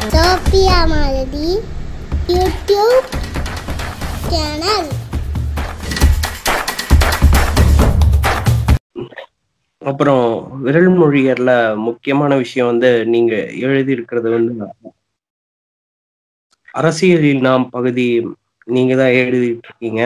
Sophia Malathi YouTube channel அப்புறம் விரல் மொழியர்ல முக்கியமான விஷயம் வந்து நீங்க எழுதி இருக்கிறது வந்து அரசியலில் நாம் பகுதி நீங்க தான் எழுதிட்டு இருக்கீங்க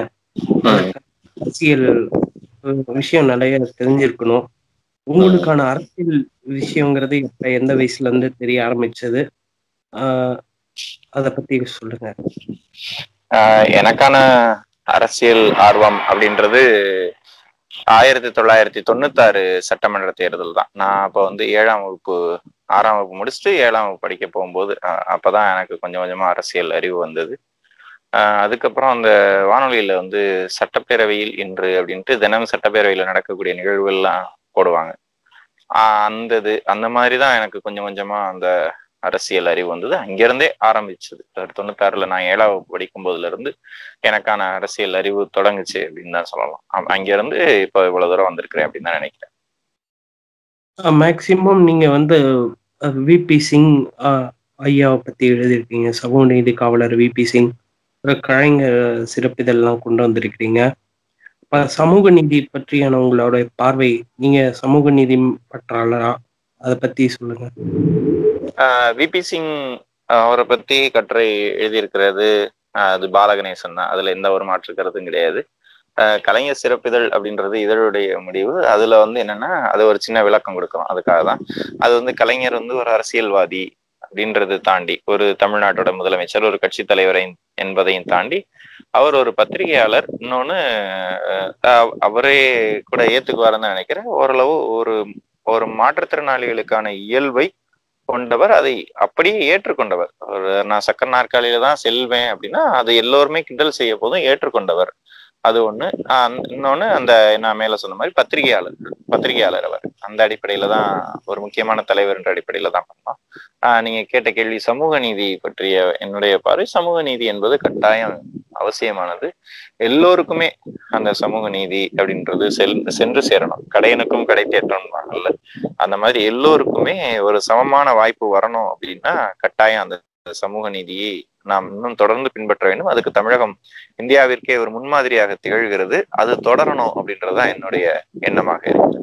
அரசியல் அஹ், விஷயம் நிறைய தெரிஞ்சிருக்கணும் உங்களுக்கான அரசியல் விஷயங்கிறது எப்ப எந்த வயசுல இருந்து தெரிய ஆரம்பிச்சது ஆஹ் அத பத்தி சொல்லுங்க ஆஹ் எனக்கான அரசியல் ஆர்வம் அப்படின்றது ஆயிரத்தி தொள்ளாயிரத்தி தொண்ணூத்தாறு சட்டமன்ற தேர்தல் தான் நான் அப்போ வந்து ஏழாம் வகுப்பு ஆறாம் வகுப்பு முடிச்சுட்டு ஏழாம் வகுப்பு படிக்க போகும்போது ஆஹ் அப்பதான் எனக்கு கொஞ்சம் கொஞ்சமா அரசியல் அறிவு வந்தது ஆஹ் அதுக்கப்புறம் அந்த வானொலியில வந்து சட்டப்பேரவையில் இன்று அப்படின்ட்டு தினமும் சட்டப்பேரவையில நடக்கக்கூடிய நிகழ்வுகள்லாம் போடுவாங்க ஆஹ் அந்த இது அந்த மாதிரி தான் எனக்கு கொஞ்சம் கொஞ்சமா அந்த அரசியல் அறிவு வந்தது அங்கிருந்தே ஆரம்பிச்சது ஒரு தொண்ணூத்தாறுல நான் ஏழாவது வகுப்பு படிக்கும் போதுல இருந்து எனக்கான அரசியல் அறிவு தொடங்குச்சு அப்படின்னு தான் சொல்லலாம் அ- அங்கிருந்து இப்போ இவ்வளவு தூரம் வந்திருக்கிறேன் அப்படின்னு தான் நினைக்கிறேன் மேக்சிமம் நீங்க வந்து விபி சிங் ஆஹ், ஐயாவை பத்தி எழுதியிருக்கீங்க சமூக நீதி காவலர் விபி சிங் அப்புறம் கலைஞர் சிறப்பிதழ்லாம் கொண்டு வந்திருக்கிறீங்க இப்ப சமூக நீதி பற்றியான உங்களோட பார்வை நீங்க சமூக நீதி பற்றாளரா அதை பத்தி சொல்லுங்க விபி சிங் அஹ், அவரை பத்தி கட்டுரை எழுதியிருக்கிறது அஹ், அது பாலகணேசன் தான் அதுல எந்த ஒரு மாற்று கருத்தும் கிடையாது அஹ், கலைஞர் சிறப்பிதழ் அப்படின்றது இதழுடைய முடிவு அதுல வந்து என்னன்னா அது ஒரு சின்ன விளக்கம் கொடுக்கணும் அதுக்காக தான் அது வந்து கலைஞர் வந்து ஒரு அரசியல்வாதி அப்படின்றது தாண்டி ஒரு தமிழ்நாட்டோட முதலமைச்சர் ஒரு கட்சி தலைவரை என்பதையும் தாண்டி அவர் ஒரு பத்திரிகையாளர் இன்னொன்னு அஹ், அவரே கூட ஏத்துக்குவாருன்னு தான் நினைக்கிறேன் ஓரளவு ஒரு ஒரு மாற்றுத்திறனாளிகளுக்கான இயல்பை கொண்டவர் அதை அப்படியே ஏற்றுக்கொண்டவர் ஒரு நான் சக்கர நாற்காலியில தான் செல்வேன் அப்படின்னா அது எல்லோருமே கிண்டல் செய்ய போதும் ஏற்றுக்கொண்டவர் அது ஒண்ணு ஆஹ் இன்னொன்னு அந்த நான் மேல சொன்ன மாதிரி பத்திரிகையாளர் பத்திரிகையாளர் அவர் அந்த அடிப்படையில தான் ஒரு முக்கியமான தலைவர் என்ற அடிப்படையில தான் பண்ணோம் ஆஹ் நீங்க கேட்ட கேள்வி சமூக நீதி பற்றிய என்னுடைய பார்வை சமூக நீதி என்பது கட்டாயம் அவசியமானது எல்லோருக்குமே அந்த சமூக நீதி அப்படின்றது செல் சென்று சேரணும் கடையனுக்கும் கடை தேற்றம்ல அந்த மாதிரி எல்லோருக்குமே ஒரு சமமான வாய்ப்பு வரணும் அப்படின்னா கட்டாயம் அந்த சமூக நீதியை நாம் இன்னும் தொடர்ந்து பின்பற்ற வேண்டும் அதுக்கு தமிழகம் இந்தியாவிற்கே ஒரு முன்மாதிரியாக திகழ்கிறது அது தொடரணும் அப்படின்றதுதான் என்னுடைய எண்ணமாக இருக்கு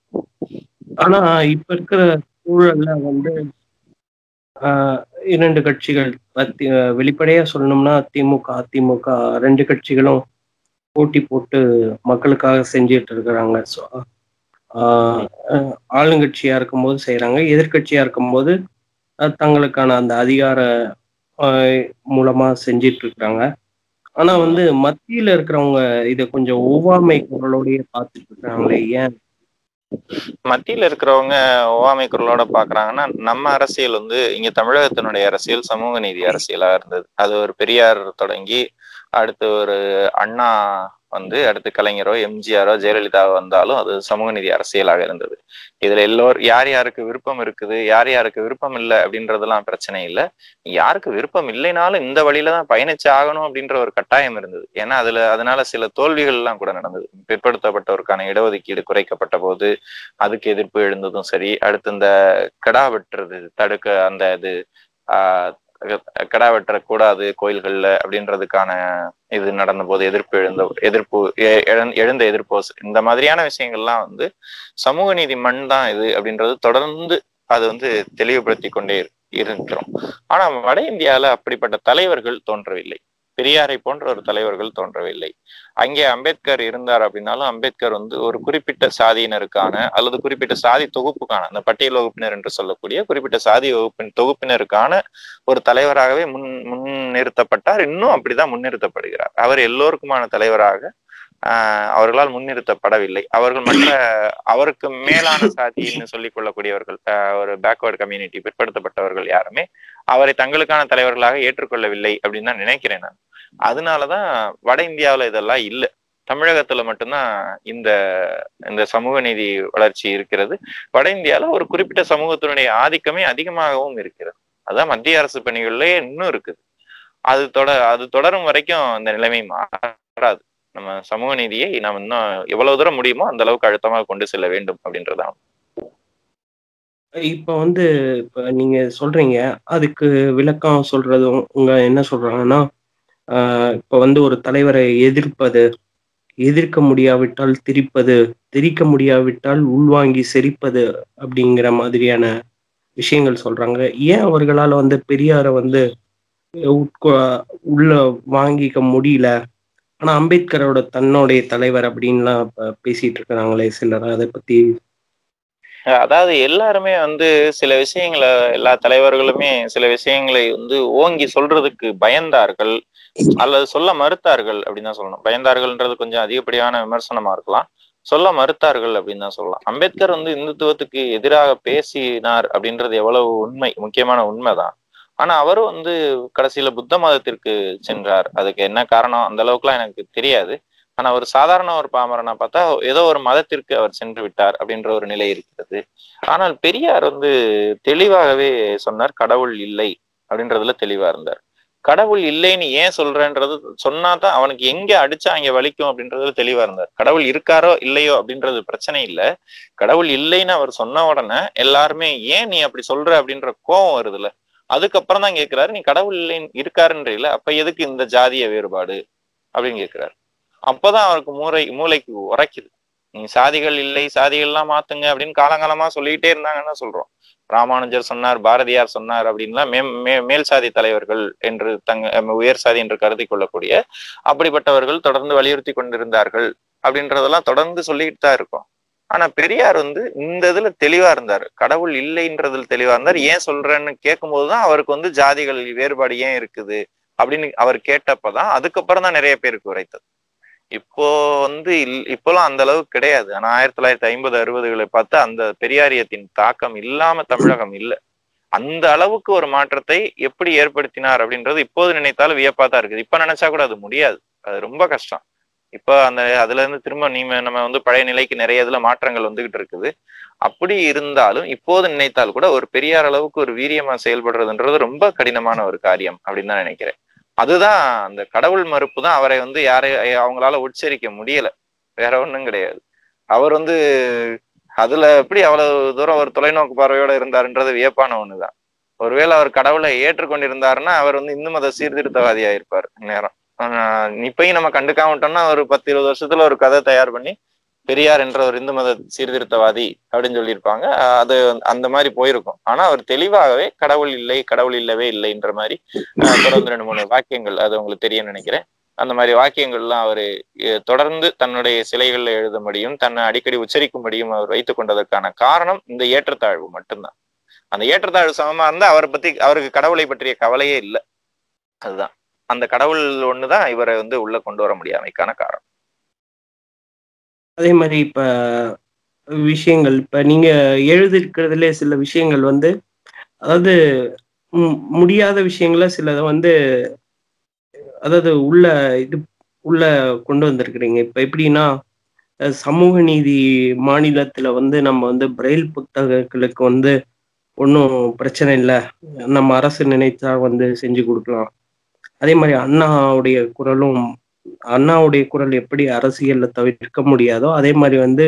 ஆனா இப்ப இருக்கிற சூழல்ல வந்து ஆஹ், இரண்டு கட்சிகள் பத்தி வெளிப்படையா சொல்லணும்னா திமுக அதிமுக ரெண்டு கட்சிகளும் போட்டி போட்டு மக்களுக்காக செஞ்சுட்டு இருக்கிறாங்க ஸோ ஆளுங்கட்சியா இருக்கும்போது செய்யறாங்க எதிர்க்கட்சியா இருக்கும்போது அஹ், தங்களுக்கான அந்த அதிகார ஆஹ், மூலமா செஞ்சிட்டு இருக்கிறாங்க ஆனா வந்து மத்தியில இருக்கிறவங்க இதை கொஞ்சம் ஒவ்வாமை குரலோடயே பார்த்துட்டு இருக்காங்களே ஏன் மத்தியில இருக்கிறவங்க ஓவாமை குரலோட பாக்குறாங்கன்னா நம்ம அரசியல் வந்து இங்க தமிழகத்தினுடைய அரசியல் சமூக நீதி அரசியலா இருந்தது அது ஒரு பெரியார் தொடங்கி அடுத்து ஒரு அண்ணா வந்து அடுத்து கலைஞரோ எம்ஜிஆரோ ஜெயலலிதாவோ வந்தாலும் அது சமூக நீதி அரசியலாக இருந்தது இதுல எல்லோரும் யார் யாருக்கு விருப்பம் இருக்குது யார் யாருக்கு விருப்பம் இல்லை அப்படின்றதெல்லாம் பிரச்சனை இல்லை யாருக்கு விருப்பம் இல்லைனாலும் இந்த வழியில தான் பயணிச்சு ஆகணும் அப்படின்ற ஒரு கட்டாயம் இருந்தது ஏன்னா அதுல அதனால சில தோல்விகள் எல்லாம் கூட நடந்தது பிற்படுத்தப்பட்டவருக்கான இடஒதுக்கீடு குறைக்கப்பட்ட போது அதுக்கு எதிர்ப்பு எழுந்ததும் சரி அடுத்து இந்த கிடா வெட்டுறது தடுக்க அந்த இது ஆஹ் கிடா வெட்டக்கூடாது கோயில்கள்ல அப்படின்றதுக்கான இது நடந்த போது எதிர்ப்பு எழுந்த எதிர்ப்பு எ- எழுந்த- எழுந்த எதிர்ப்பு இந்த மாதிரியான விஷயங்கள்லாம் வந்து சமூக நீதி மண் தான் இது அப்படின்றது தொடர்ந்து அது வந்து தெளிவுபடுத்தி கொண்டே இரு- இருக்கிறோம் ஆனா வட இந்தியால அப்படிப்பட்ட தலைவர்கள் தோன்றவில்லை பெரியாரை போன்ற ஒரு தலைவர்கள் தோன்றவில்லை அங்கே அம்பேத்கர் இருந்தார் அப்படின்னாலும் அம்பேத்கர் வந்து ஒரு குறிப்பிட்ட சாதியினருக்கான அல்லது குறிப்பிட்ட சாதி தொகுப்புக்கான அந்த பட்டியல் வகுப்பினர் என்று சொல்லக்கூடிய குறிப்பிட்ட சாதி வகுப்பின் தொகுப்பினருக்கான ஒரு தலைவராகவே முன் முன்னிறுத்தப்பட்டார் இன்னும் அப்படிதான் முன்னிறுத்தப்படுகிறார் அவர் எல்லோருக்குமான தலைவராக ஆஹ் அவர்களால் முன்னிறுத்தப்படவில்லை அவர்கள் மற்ற அவருக்கு மேலான சாதின்னு சொல்லிக் கொள்ளக்கூடியவர்கள் ஆஹ் ஒரு பேக்வர்டு கம்யூனிட்டி பிற்படுத்தப்பட்டவர்கள் யாருமே அவரை தங்களுக்கான தலைவர்களாக ஏற்றுக்கொள்ளவில்லை அப்படின்னு தான் நினைக்கிறேன் நான் அதனாலதான் வட இந்தியாவுல இதெல்லாம் இல்லை தமிழகத்துல மட்டும்தான் இந்த இந்த சமூக நீதி வளர்ச்சி இருக்கிறது வட இந்தியால ஒரு குறிப்பிட்ட சமூகத்தினுடைய ஆதிக்கமே அதிகமாகவும் இருக்கிறது அதான் மத்திய அரசு பணிகள்லயே இன்னும் இருக்குது அது தொட அது தொடரும் வரைக்கும் இந்த நிலைமை மாறாது நம்ம சமூக நீதியை நாம் இன்னும் எவ்வளவு தூரம் முடியுமோ அந்த அளவுக்கு அழுத்தமாக கொண்டு செல்ல வேண்டும் அப்படின்றதான் இப்ப வந்து இப்ப நீங்க சொல்றீங்க அதுக்கு விளக்கம் சொல்றதும் உங்க என்ன சொல்றாங்கன்னா ஆஹ் இப்ப வந்து ஒரு தலைவரை எதிர்ப்பது எதிர்க்க முடியாவிட்டால் திரிப்பது திரிக்க முடியாவிட்டால் உள்வாங்கி செரிப்பது அப்படிங்கிற மாதிரியான விஷயங்கள் சொல்றாங்க ஏன் அவர்களால வந்து பெரியாரை வந்து உட்கொ உள்ள வாங்கிக்க முடியல ஆனா அம்பேத்கரோட தன்னுடைய தலைவர் அப்படின்லாம் இப்ப பேசிட்டு இருக்கிறாங்களே சிலர் அதை பத்தி அதாவது எல்லாருமே வந்து சில விஷயங்களை எல்லா தலைவர்களுமே சில விஷயங்களை வந்து ஓங்கி சொல்றதுக்கு பயந்தார்கள் அல்லது சொல்ல மறுத்தார்கள் அப்படின்னு தான் சொல்லணும் பயந்தார்கள்ன்றது கொஞ்சம் அதிகப்படியான விமர்சனமா இருக்கலாம் சொல்ல மறுத்தார்கள் அப்படின்னு தான் சொல்லலாம் அம்பேத்கர் வந்து இந்துத்துவத்துக்கு எதிராக பேசினார் அப்படின்றது எவ்வளவு உண்மை முக்கியமான உண்மைதான் ஆனா அவரும் வந்து கடைசியில புத்த மதத்திற்கு சென்றார் அதுக்கு என்ன காரணம் அந்த அளவுக்குலாம் எனக்கு தெரியாது ஆனா ஒரு சாதாரண ஒரு பாமரனா பார்த்தா ஏதோ ஒரு மதத்திற்கு அவர் சென்று விட்டார் அப்படின்ற ஒரு நிலை இருக்கிறது ஆனால் பெரியார் வந்து தெளிவாகவே சொன்னார் கடவுள் இல்லை அப்படின்றதுல தெளிவா இருந்தார் கடவுள் இல்லைன்னு ஏன் சொல்றேன்றது சொன்னாதான் அவனுக்கு எங்க அடிச்சா அங்க வலிக்கும் அப்படின்றதுல தெளிவா இருந்தார் கடவுள் இருக்காரோ இல்லையோ அப்படின்றது பிரச்சனை இல்ல கடவுள் இல்லைன்னு அவர் சொன்ன உடனே எல்லாருமே ஏன் நீ அப்படி சொல்ற அப்படின்ற கோபம் வருதுல்ல அதுக்கப்புறம் தான் கேட்கிறாரு நீ கடவுள் இல்லைன்னு இருக்காருன்றீல அப்ப எதுக்கு இந்த ஜாதிய வேறுபாடு அப்படின்னு கேட்கிறாரு அப்பதான் அவருக்கு மூளை மூளைக்கு உரைக்குது நீ சாதிகள் இல்லை சாதிகள்லாம் மாத்துங்க அப்படின்னு காலங்காலமா சொல்லிக்கிட்டே இருந்தாங்கன்னு சொல்றோம் ராமானுஜர் சொன்னார் பாரதியார் சொன்னார் அப்படின்லாம் மே மே- மேல் சாதி தலைவர்கள் என்று தங்க உயர் சாதி என்று கருதி கொள்ளக்கூடிய அப்படிப்பட்டவர்கள் தொடர்ந்து வலியுறுத்தி கொண்டிருந்தார்கள் அப்படின்றதெல்லாம் தொடர்ந்து சொல்லிக்கிட்டு தான் இருக்கோம் ஆனா பெரியார் வந்து இந்த இதுல தெளிவா இருந்தார் கடவுள் இல்லைன்றதுல தெளிவா இருந்தார் ஏன் சொல்றேன்னு கேட்கும்போதுதான் அவருக்கு வந்து ஜாதிகள் வேறுபாடு ஏன் இருக்குது அப்படின்னு அவர் கேட்டப்பதான் அதுக்கப்புறம் தான் நிறைய பேருக்கு உரைத்தது இப்போ வந்து இல் இப்போலாம் அந்த அளவுக்கு கிடையாது ஆனா ஆயிரத்தி தொள்ளாயிரத்தி ஐம்பது அறுபதுகளை பார்த்து அந்த பெரியாரியத்தின் தாக்கம் இல்லாம தமிழகம் இல்ல அந்த அளவுக்கு ஒரு மாற்றத்தை எப்படி ஏற்படுத்தினார் அப்படின்றது இப்போது நினைத்தாலும் வியப்பா தான் இருக்குது இப்ப நினைச்சா கூட அது முடியாது அது ரொம்ப கஷ்டம் இப்ப அந்த அதுல இருந்து திரும்ப நீ நம்ம வந்து பழைய நிலைக்கு நிறைய இதுல மாற்றங்கள் வந்துகிட்டு இருக்குது அப்படி இருந்தாலும் இப்போது நினைத்தால் கூட ஒரு பெரியார் அளவுக்கு ஒரு வீரியமா செயல்படுறதுன்றது ரொம்ப கடினமான ஒரு காரியம் அப்படின்னு தான் நினைக்கிறேன் அதுதான் அந்த கடவுள் மறுப்பு தான் அவரை வந்து யாரை அவங்களால உச்சரிக்க முடியல வேற ஒண்ணும் கிடையாது அவர் வந்து அதுல எப்படி அவ்வளவு தூரம் ஒரு தொலைநோக்கு பார்வையோட இருந்தாருன்றது வியப்பான ஒண்ணுதான் ஒருவேளை அவர் கடவுளை ஏற்றுக்கொண்டிருந்தாருன்னா அவர் வந்து இந்து மத சீர்திருத்தவாதியா இருப்பார் நேரம் ஆஹ் இப்பயும் நம்ம கண்டுக்காம விட்டோம்னா ஒரு பத்து இருபது வருஷத்துல ஒரு கதை தயார் பண்ணி பெரியார் என்ற ஒரு இந்து மத சீர்திருத்தவாதி அப்படின்னு சொல்லியிருப்பாங்க அது அந்த மாதிரி போயிருக்கும் ஆனா அவர் தெளிவாகவே கடவுள் இல்லை கடவுள் இல்லவே இல்லைன்ற மாதிரி ஆஹ் தொடர்ந்து ரெண்டு மூணு வாக்கியங்கள் அது உங்களுக்கு தெரியும் நினைக்கிறேன் அந்த மாதிரி வாக்கியங்கள்லாம் அவர் தொடர்ந்து தன்னுடைய சிலைகள்ல எழுதும்படியும் தன்னை அடிக்கடி உச்சரிக்கும்படியும் அவர் வைத்துக் கொண்டதற்கான காரணம் இந்த ஏற்றத்தாழ்வு மட்டும்தான் அந்த ஏற்றத்தாழ்வு சமமா இருந்தா அவரை பத்தி அவருக்கு கடவுளை பற்றிய கவலையே இல்லை அதுதான் அந்த கடவுள் ஒண்ணுதான் இவரை வந்து உள்ள கொண்டு வர முடியாமைக்கான காரணம் அதே மாதிரி இப்ப விஷயங்கள் இப்ப நீங்க எழுதியிருக்கிறதுல சில விஷயங்கள் வந்து அதாவது ம், முடியாத விஷயங்கள சிலதை வந்து அதாவது உள்ள இது உள்ள கொண்டு வந்திருக்கிறீங்க இப்ப எப்படின்னா அஹ், சமூக நீதி மாநிலத்துல வந்து நம்ம வந்து பிரெயில் புத்தகங்களுக்கு வந்து ஒன்றும் பிரச்சனை இல்லை நம்ம அரசு நினைத்தா வந்து செஞ்சு கொடுக்கலாம் அதே மாதிரி அண்ணாவுடைய குரலும் அண்ணாவுடைய குரல் எப்படி அரசியல்ல தவிர்க்க முடியாதோ அதே மாதிரி வந்து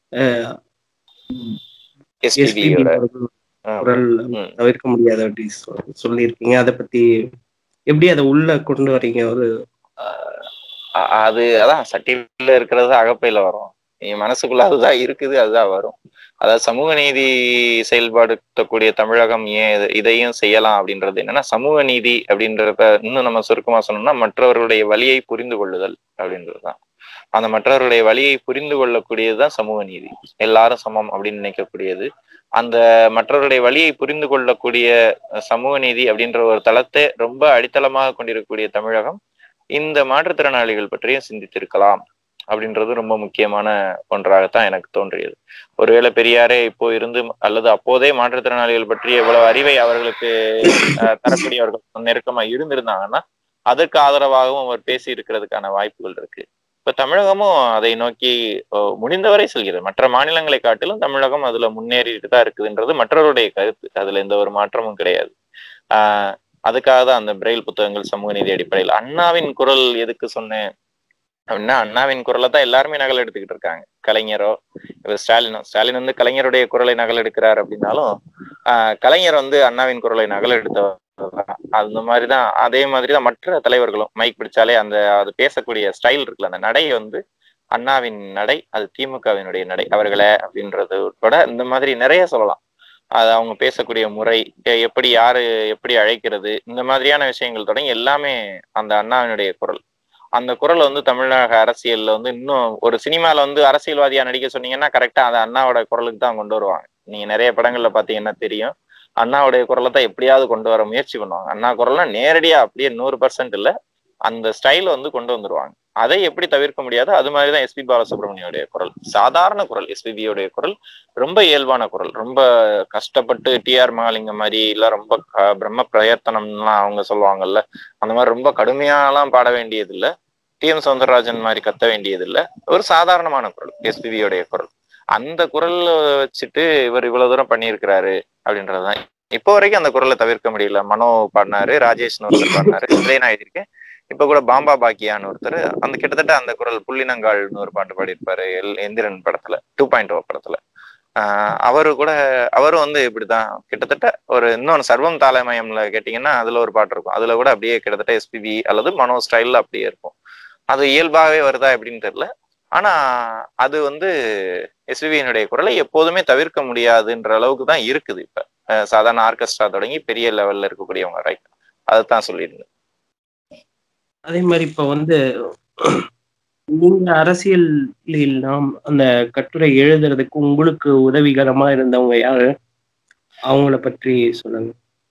எஸ்பிபி எஸ்பிபியோட குரல் ம். தவிர்க்க முடியாது அப்படி சொ- சொல்லியிருக்கீங்க அதை பத்தி எப்படி அதை உள்ள கொண்டு வரீங்க ஒரு அ- அது அதான் சட்டியில இருக்கிறது அகப்பையில வரும் என் மனசுக்குள்ள அதுதான் இருக்குது அதுதான் வரும் அதாவது சமூக நீதி செயல்படுத்தக்கூடிய தமிழகம் ஏன் இது- இதையும் செய்யலாம் அப்படின்றது என்னன்னா சமூக நீதி அப்படின்றத இன்னும் நம்ம சுருக்கமா சொன்னோம்னா மற்றவர்களுடைய வழியை புரிந்து கொள்ளுதல் அப்படின்றதுதான் அந்த மற்றவர்களுடைய வழியை புரிந்து கொள்ளக்கூடியதுதான் சமூக நீதி எல்லாரும் சமம் அப்படின்னு நினைக்கக்கூடியது அந்த மற்றவருடைய வழியை புரிந்து கொள்ளக்கூடிய அஹ், சமூக நீதி அப்படின்ற ஒரு தளத்தை ரொம்ப அடித்தளமாக கொண்டிருக்கக்கூடிய தமிழகம் இந்த மாற்றுத்திறனாளிகள் பற்றியும் சிந்தித்திருக்கலாம் அப்படின்றது ரொம்ப முக்கியமான ஒன்றாகத்தான் எனக்கு தோன்றியது ஒருவேளை பெரியாரே இப்போ இருந்து அல்லது அப்போதே மாற்றுத்திறனாளிகள் பற்றிய இவ்வளவு அறிவை அவர்களுக்கு அஹ், தரக்கூடியவர்கள் நெருக்கமா இருந்திருந்தாங்கன்னா அதற்கு ஆதரவாகவும் அவர் பேசி இருக்கிறதுக்கான வாய்ப்புகள் இருக்கு இப்ப தமிழகமும் அதை நோக்கி அஹ், முடிந்தவரை செல்கிறது மற்ற மாநிலங்களை காட்டிலும் தமிழகம் அதுல முன்னேறிட்டு தான் இருக்குதுன்றது மற்றவருடைய கருத்து அதுல எந்த ஒரு மாற்றமும் கிடையாது ஆஹ் அதுக்காக தான் அந்த பிரெயில் புத்தகங்கள் சமூக நீதி அடிப்படையில் அண்ணாவின் குரல் எதுக்கு சொன்னேன் அப்படின்னா அண்ணாவின் குரலை தான் எல்லாருமே நகல் எடுத்துக்கிட்டு இருக்காங்க கலைஞரோ இவர் ஸ்டாலினோ ஸ்டாலின் வந்து கலைஞருடைய குரலை நகல் எடுக்கிறார் அப்படின்னாலும் ஆஹ் கலைஞர் வந்து அண்ணாவின் குரலை நகல் எடுத்தவர் தான். அந்த மாதிரிதான் அதே மாதிரிதான் மற்ற தலைவர்களும் மைக் பிடிச்சாலே அந்த அது பேசக்கூடிய ஸ்டைல் இருக்குல்ல அந்த நடை வந்து அண்ணாவின் நடை அது திமுகவினுடைய நடை அவர்களே அப்படின்றது உட்பட இந்த மாதிரி நிறைய சொல்லலாம் அது அவங்க பேசக்கூடிய முறை எ- எப்படி யாரு எப்படி அழைக்கிறது இந்த மாதிரியான விஷயங்கள் தொடங்கி எல்லாமே அந்த அண்ணாவினுடைய குரல் அந்த குரல் வந்து தமிழக அரசியல்ல வந்து இன்னும் ஒரு சினிமால வந்து அரசியல்வாதியா நடிக்க சொன்னீங்கன்னா கரெக்டா அந்த அண்ணாவோட குரலுக்கு தான் கொண்டு வருவாங்க நீங்க நிறைய படங்கள்ல பாத்தீங்கன்னா தெரியும் அண்ணாவுடைய குரலை தான் எப்படியாவது கொண்டு வர முயற்சி பண்ணுவாங்க அண்ணா குரல்னா நேரடியா அப்படியே நூறு பர்சன்ட் இல்ல அந்த ஸ்டைல வந்து கொண்டு வந்துருவாங்க அதை எப்படி தவிர்க்க முடியாது அது மாதிரிதான் எஸ்பி பாலசுப்ரமணியோடைய குரல் சாதாரண குரல் எஸ்பிபியோடைய குரல் ரொம்ப இயல்பான குரல் ரொம்ப கஷ்டப்பட்டு டிஆர் மகாலிங்கம் மாதிரி இல்ல ரொம்ப க- பிரம்ம பிரயத்தனம்லாம் அவங்க சொல்லுவாங்கல்ல அந்த மாதிரி ரொம்ப கடுமையாலாம் பாட வேண்டியது இல்ல டி எம் சௌந்தரராஜன் மாதிரி கத்த வேண்டியது இல்ல ஒரு சாதாரணமான குரல் எஸ்பிபியோடைய குரல் அந்த குரல் வச்சுட்டு இவர் இவ்வளவு தூரம் பண்ணியிருக்கிறாரு அப்படின்றதுதான் இப்போ வரைக்கும் அந்த குரலை தவிர்க்க முடியல மனோ பாடினாரு ராஜேஷ்னு ஒருத்தர் பாடினாரு இதை நான் எழுதியிருக்கேன் இப்ப கூட பாம்பா பாக்கியான்னு ஒருத்தர் அந்த கிட்டத்தட்ட அந்த குரல் புள்ளினங்கால்னு ஒரு பாட்டு பாடியிருப்பாரு எல் எந்திரன் படத்துல டூ பாயிண்ட் ஓ படத்துல ஆஹ் அவரு கூட அவரும் வந்து இப்படிதான் கிட்டத்தட்ட ஒரு இன்னொன்னு சர்வம் தாளமயம்ல கேட்டீங்கன்னா அதுல ஒரு பாட்டு இருக்கும் அதுல கூட அப்படியே கிட்டத்தட்ட எஸ்பிபி அல்லது மனோ ஸ்டைல்ல அப்படியே இருக்கும் அது இயல்பாவே வருதா எப்படின்னு தெரியல ஆனா அது வந்து எஸ்பிபியினுடைய குரலை எப்போதுமே தவிர்க்க முடியாதுன்ற அளவுக்கு தான் இருக்குது இப்ப அஹ் சாதாரண ஆர்கெஸ்ட்ரா தொடங்கி பெரிய லெவல்ல இருக்கக்கூடியவங்க ரைட் அதைத்தான் சொல்லியிருந்தேன் அதே மாதிரி இப்ப வந்து நீங்க அரசியலில் நாம் அந்த கட்டுரை எழுதுறதுக்கு உங்களுக்கு உதவிகரமா இருந்தவங்க யாரு அவங்கள பற்றி சொல்லுங்க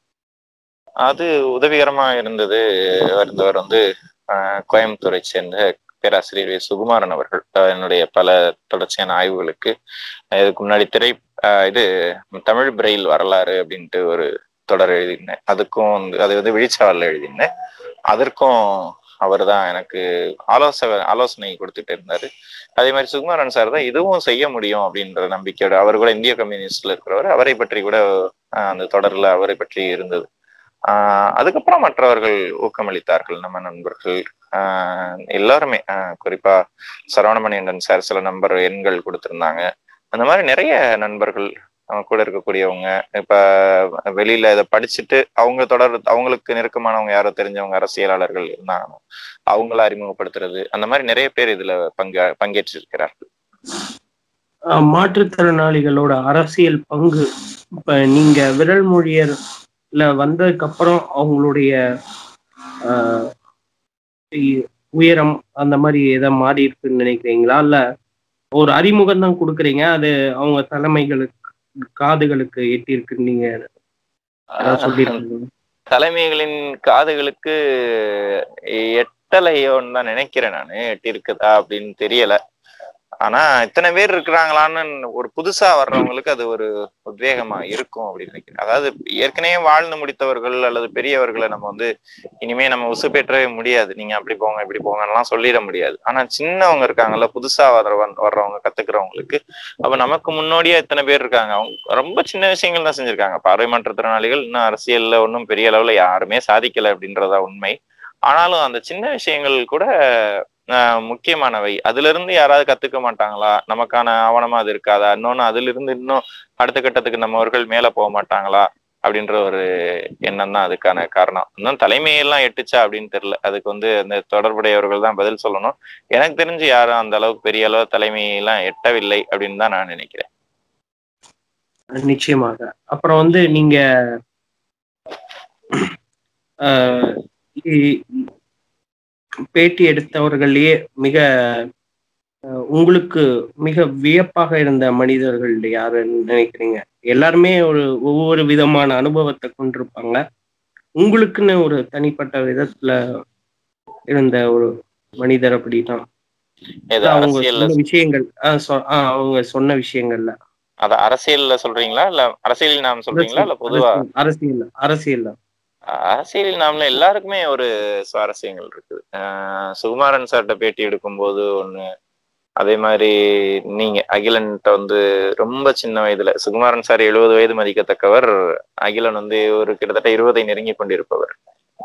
அது உதவிகரமா இருந்தது இருந்தவர் வந்து அஹ், கோயம்புத்தூரை சேர்ந்த பேராசிரியர் வே. சுகுமாரன் அவர்கள் அஹ், என்னுடைய பல தொடர்ச்சியான ஆய்வுகளுக்கு அஹ், இதுக்கு முன்னாடி திரை அஹ், இது தமிழ் பிரெயில் வரலாறு அப்படின்ட்டு ஒரு தொடர் எழுதியிருந்தேன் அதுக்கும் வந்து அது வந்து விழிச்சாவல்ல எழுதியிருந்தேன் அதற்கும் அவர் தான் எனக்கு ஆலோசனை ஆலோசனை கொடுத்துட்டு இருந்தாரு அதே மாதிரி சுகுமாரன் சார் தான் இதுவும் செய்ய முடியும் அப்படின்ற நம்பிக்கையோட அவர் கூட இந்திய கம்யூனிஸ்ட்ல இருக்கிறவர் அவரை பற்றி கூட அஹ், அந்த தொடர்ல அவரை பற்றி இருந்தது ஆஹ் அதுக்கப்புறம் மற்றவர்கள் ஊக்கமளித்தார்கள் நம்ம நண்பர்கள் ஆஹ் எல்லாருமே ஆஹ் குறிப்பா சரவணமணியண்டன் சார் சில நம்பர் எண்கள் கொடுத்திருந்தாங்க அந்த மாதிரி நிறைய நண்பர்கள் அவங்க கூட இருக்கக்கூடியவங்க இப்ப வெளியில இதை படிச்சுட்டு அவங்க தொடர் அவங்களுக்கு நெருக்கமானவங்க யாரோ தெரிஞ்சவங்க அரசியலாளர்கள் இருந்தாங்க அவங்கள அறிமுகப்படுத்துறது அந்த மாதிரி நிறைய பேர் இதுல பங்க பங்கேற்றிருக்கிறார்கள் அஹ் மாற்றுத்திறனாளிகளோட அரசியல் பங்கு இப்ப நீங்க விரல் மொழியர்ல வந்ததுக்கு அப்புறம் அவங்களுடைய அஹ், இ- உயரம் அந்த மாதிரி எதாவது மாறி இருக்குன்னு நினைக்கிறீங்களா இல்ல ஒரு அறிமுகம் தான் கொடுக்குறீங்க அது அவங்க தலைமைகளுக்கு காதுகளுக்கு எட்டி இருக்குன்னு நீங்க ஏதாவது சொல்லிருக்கீங்க தலைமைகளின் காதுகளுக்கு எட்டலையோன்னு தான் நினைக்கிறேன் நான் எட்டி இருக்குதா அப்படின்னு தெரியல ஆனா இத்தனை பேர் இருக்கிறாங்களான்னு ஒரு புதுசா வர்றவங்களுக்கு அது ஒரு உத்வேகமா இருக்கும் அப்படின்னு நினைக்கிறேன் அதாவது ஏற்கனவே வாழ்ந்து முடித்தவர்கள் அல்லது பெரியவர்களை நம்ம வந்து இனிமே நம்ம உசுப்பேற்றவே முடியாது நீங்க அப்படி போங்க இப்படி போங்கலாம் சொல்லிட முடியாது ஆனா சின்னவங்க இருக்காங்கல்ல புதுசா வர்ற வர்றவங்க கத்துக்கிறவங்களுக்கு அப்ப நமக்கு முன்னோடியா இத்தனை பேர் இருக்காங்க அவங்க ரொம்ப சின்ன விஷயங்கள் தான் செஞ்சிருக்காங்க பார்வை மாற்றுத்திறனாளிகள் இன்னும் அரசியல்ல ஒன்றும் பெரிய அளவுல யாருமே சாதிக்கல அப்படின்றதா உண்மை ஆனாலும் அந்த சின்ன விஷயங்கள் கூட ஆஹ் முக்கியமானவை அதுல இருந்து யாராவது கத்துக்க மாட்டாங்களா நமக்கான ஆவணமா அது இருக்காதா இன்னொன்னு அதுல இருந்து இன்னும் அடுத்த கட்டத்துக்கு நம்மவர்கள் மேல போக மாட்டாங்களா அப்படின்ற ஒரு எண்ணம் தான் அதுக்கான காரணம் இன்னும் தலைமையெல்லாம் எட்டுச்சா அப்படின்னு தெரியல அதுக்கு வந்து அந்த தொடர்புடையவர்கள் தான் பதில் சொல்லணும் எனக்கு தெரிஞ்சு யாரும் அந்த அளவுக்கு பெரிய அளவு தலைமையெல்லாம் எட்டவில்லை அப்படின்னு தான் நான் நினைக்கிறேன் நிச்சயமாக அப்புறம் வந்து நீங்க அஹ், இ- பேட்டி எடுத்தவர்களே மிக அஹ், உங்களுக்கு மிக வியப்பாக இருந்த மனிதர்கள் யாருன்னு நினைக்கிறீங்க எல்லாருமே ஒரு ஒவ்வொரு விதமான அனுபவத்தை கொண்டிருப்பாங்க உங்களுக்குன்னு ஒரு தனிப்பட்ட விதத்துல இருந்த ஒரு மனிதர் அப்படின்னா இது அவங்க அரசியல்ல சொன்ன விஷயங்கள் ஆஹ் சொ- ஆஹ் அவங்க சொன்ன விஷயங்கள்ல அத அரசியல்ல சொல்றீங்களா இல்ல அரசியல் நாம் சொல்றீங்களா இல்ல பொதுவா அரசியல் அரசியல் அரசியல் நாமல எல்லாருக்குமே ஒரு சுவாரஸ்யங்கள் இருக்குது ஆஹ் சுகுமாரன் சார்கிட்ட பேட்டி எடுக்கும்போது ஒண்ணு அதே மாதிரி நீங்க அகிலன்ட்ட வந்து ரொம்ப சின்ன வயதுல சுகுமாரன் சார் எழுபது வயது மதிக்கத்தக்கவர் அகிலன் வந்து ஒரு கிட்டத்தட்ட இருபதை நெருங்கி கொண்டிருப்பவர்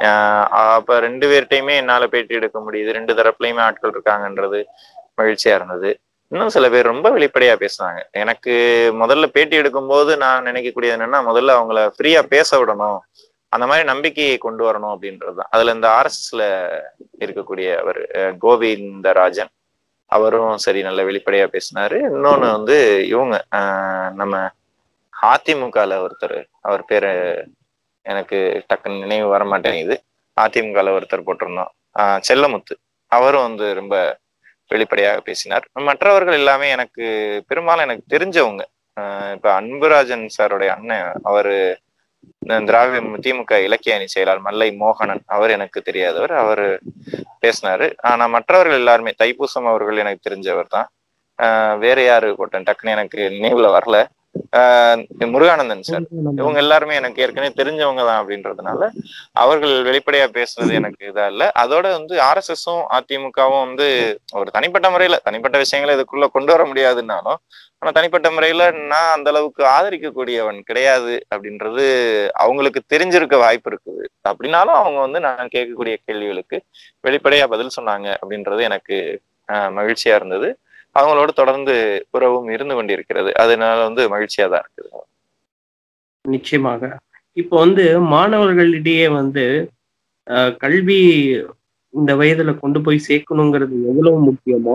ஆஹ் அப்ப ரெண்டு பேர்கிட்டயுமே என்னால பேட்டி எடுக்க முடியுது ரெண்டு தரப்புலயுமே ஆட்கள் இருக்காங்கன்றது மகிழ்ச்சியா இருந்தது இன்னும் சில பேர் ரொம்ப வெளிப்படையா பேசுனாங்க எனக்கு முதல்ல பேட்டி எடுக்கும்போது நான் நினைக்கக்கூடியது என்னன்னா முதல்ல அவங்கள ஃப்ரீயா பேச விடணும் அந்த மாதிரி நம்பிக்கையை கொண்டு வரணும் அப்படின்றது தான் அதுல இந்த ஆர்எஸ்எஸ்ல இருக்கக்கூடிய அவர் அஹ், கோவிந்தராஜன் அவரும் சரி நல்ல வெளிப்படையா பேசினாரு இன்னொன்னு வந்து இவங்க ஆஹ், நம்ம அதிமுகல ஒருத்தர் அவர் பேரு எனக்கு டக்குன்னு நினைவு வர மாட்டேங்குது அதிமுகல ஒருத்தர் போட்டிருந்தோம் ஆஹ், செல்லமுத்து அவரும் வந்து ரொம்ப வெளிப்படையாக பேசினார் மற்றவர்கள் எல்லாமே எனக்கு பெரும்பாலும் எனக்கு தெரிஞ்சவங்க ஆஹ், இப்ப அன்புராஜன் சாருடைய அண்ணன் அவரு இந்த திராவிட திமுக இலக்கிய அணி செயலாளர் மல்லை மோகனன் அவர் எனக்கு தெரியாதவர் அவர் பேசினாரு ஆனா மற்றவர்கள் எல்லாருமே தைப்பூசம் அவர்கள் எனக்கு தெரிஞ்சவர் தான் ஆஹ் வேற யாரு போட்டேன் டக்குன்னு எனக்கு நினைவுல வரல ஆஹ் முருகானந்தன் சார் இவங்க எல்லாருமே எனக்கு ஏற்கனவே தெரிஞ்சவங்க தான் அப்படின்றதுனால அவர்கள் வெளிப்படையா பேசுறது எனக்கு இதா இல்ல அதோட வந்து ஆர்எஸ்எஸும் அதிமுகவும் வந்து ஒரு தனிப்பட்ட முறையில தனிப்பட்ட விஷயங்களை இதுக்குள்ள கொண்டு வர முடியாதுன்னாலும் ஆனா தனிப்பட்ட முறையில நான் அந்த அளவுக்கு ஆதரிக்கக்கூடியவன் கிடையாது அப்படின்றது அவங்களுக்கு தெரிஞ்சிருக்க வாய்ப்பு இருக்குது அப்படின்னாலும் அவங்க வந்து நான் கேட்கக்கூடிய கேள்விகளுக்கு வெளிப்படையா பதில் சொன்னாங்க அப்படின்றது எனக்கு ஆஹ் மகிழ்ச்சியா இருந்தது அவங்களோட தொடர்ந்து உறவும் இருந்து கொண்டிருக்கிறது அதனால வந்து மகிழ்ச்சியா தான் இருக்குது நிச்சயமாக இப்போ வந்து மாணவர்களிடையே வந்து அஹ், கல்வி இந்த வயதுல கொண்டு போய் சேர்க்கணுங்கிறது எவ்வளவு முக்கியமோ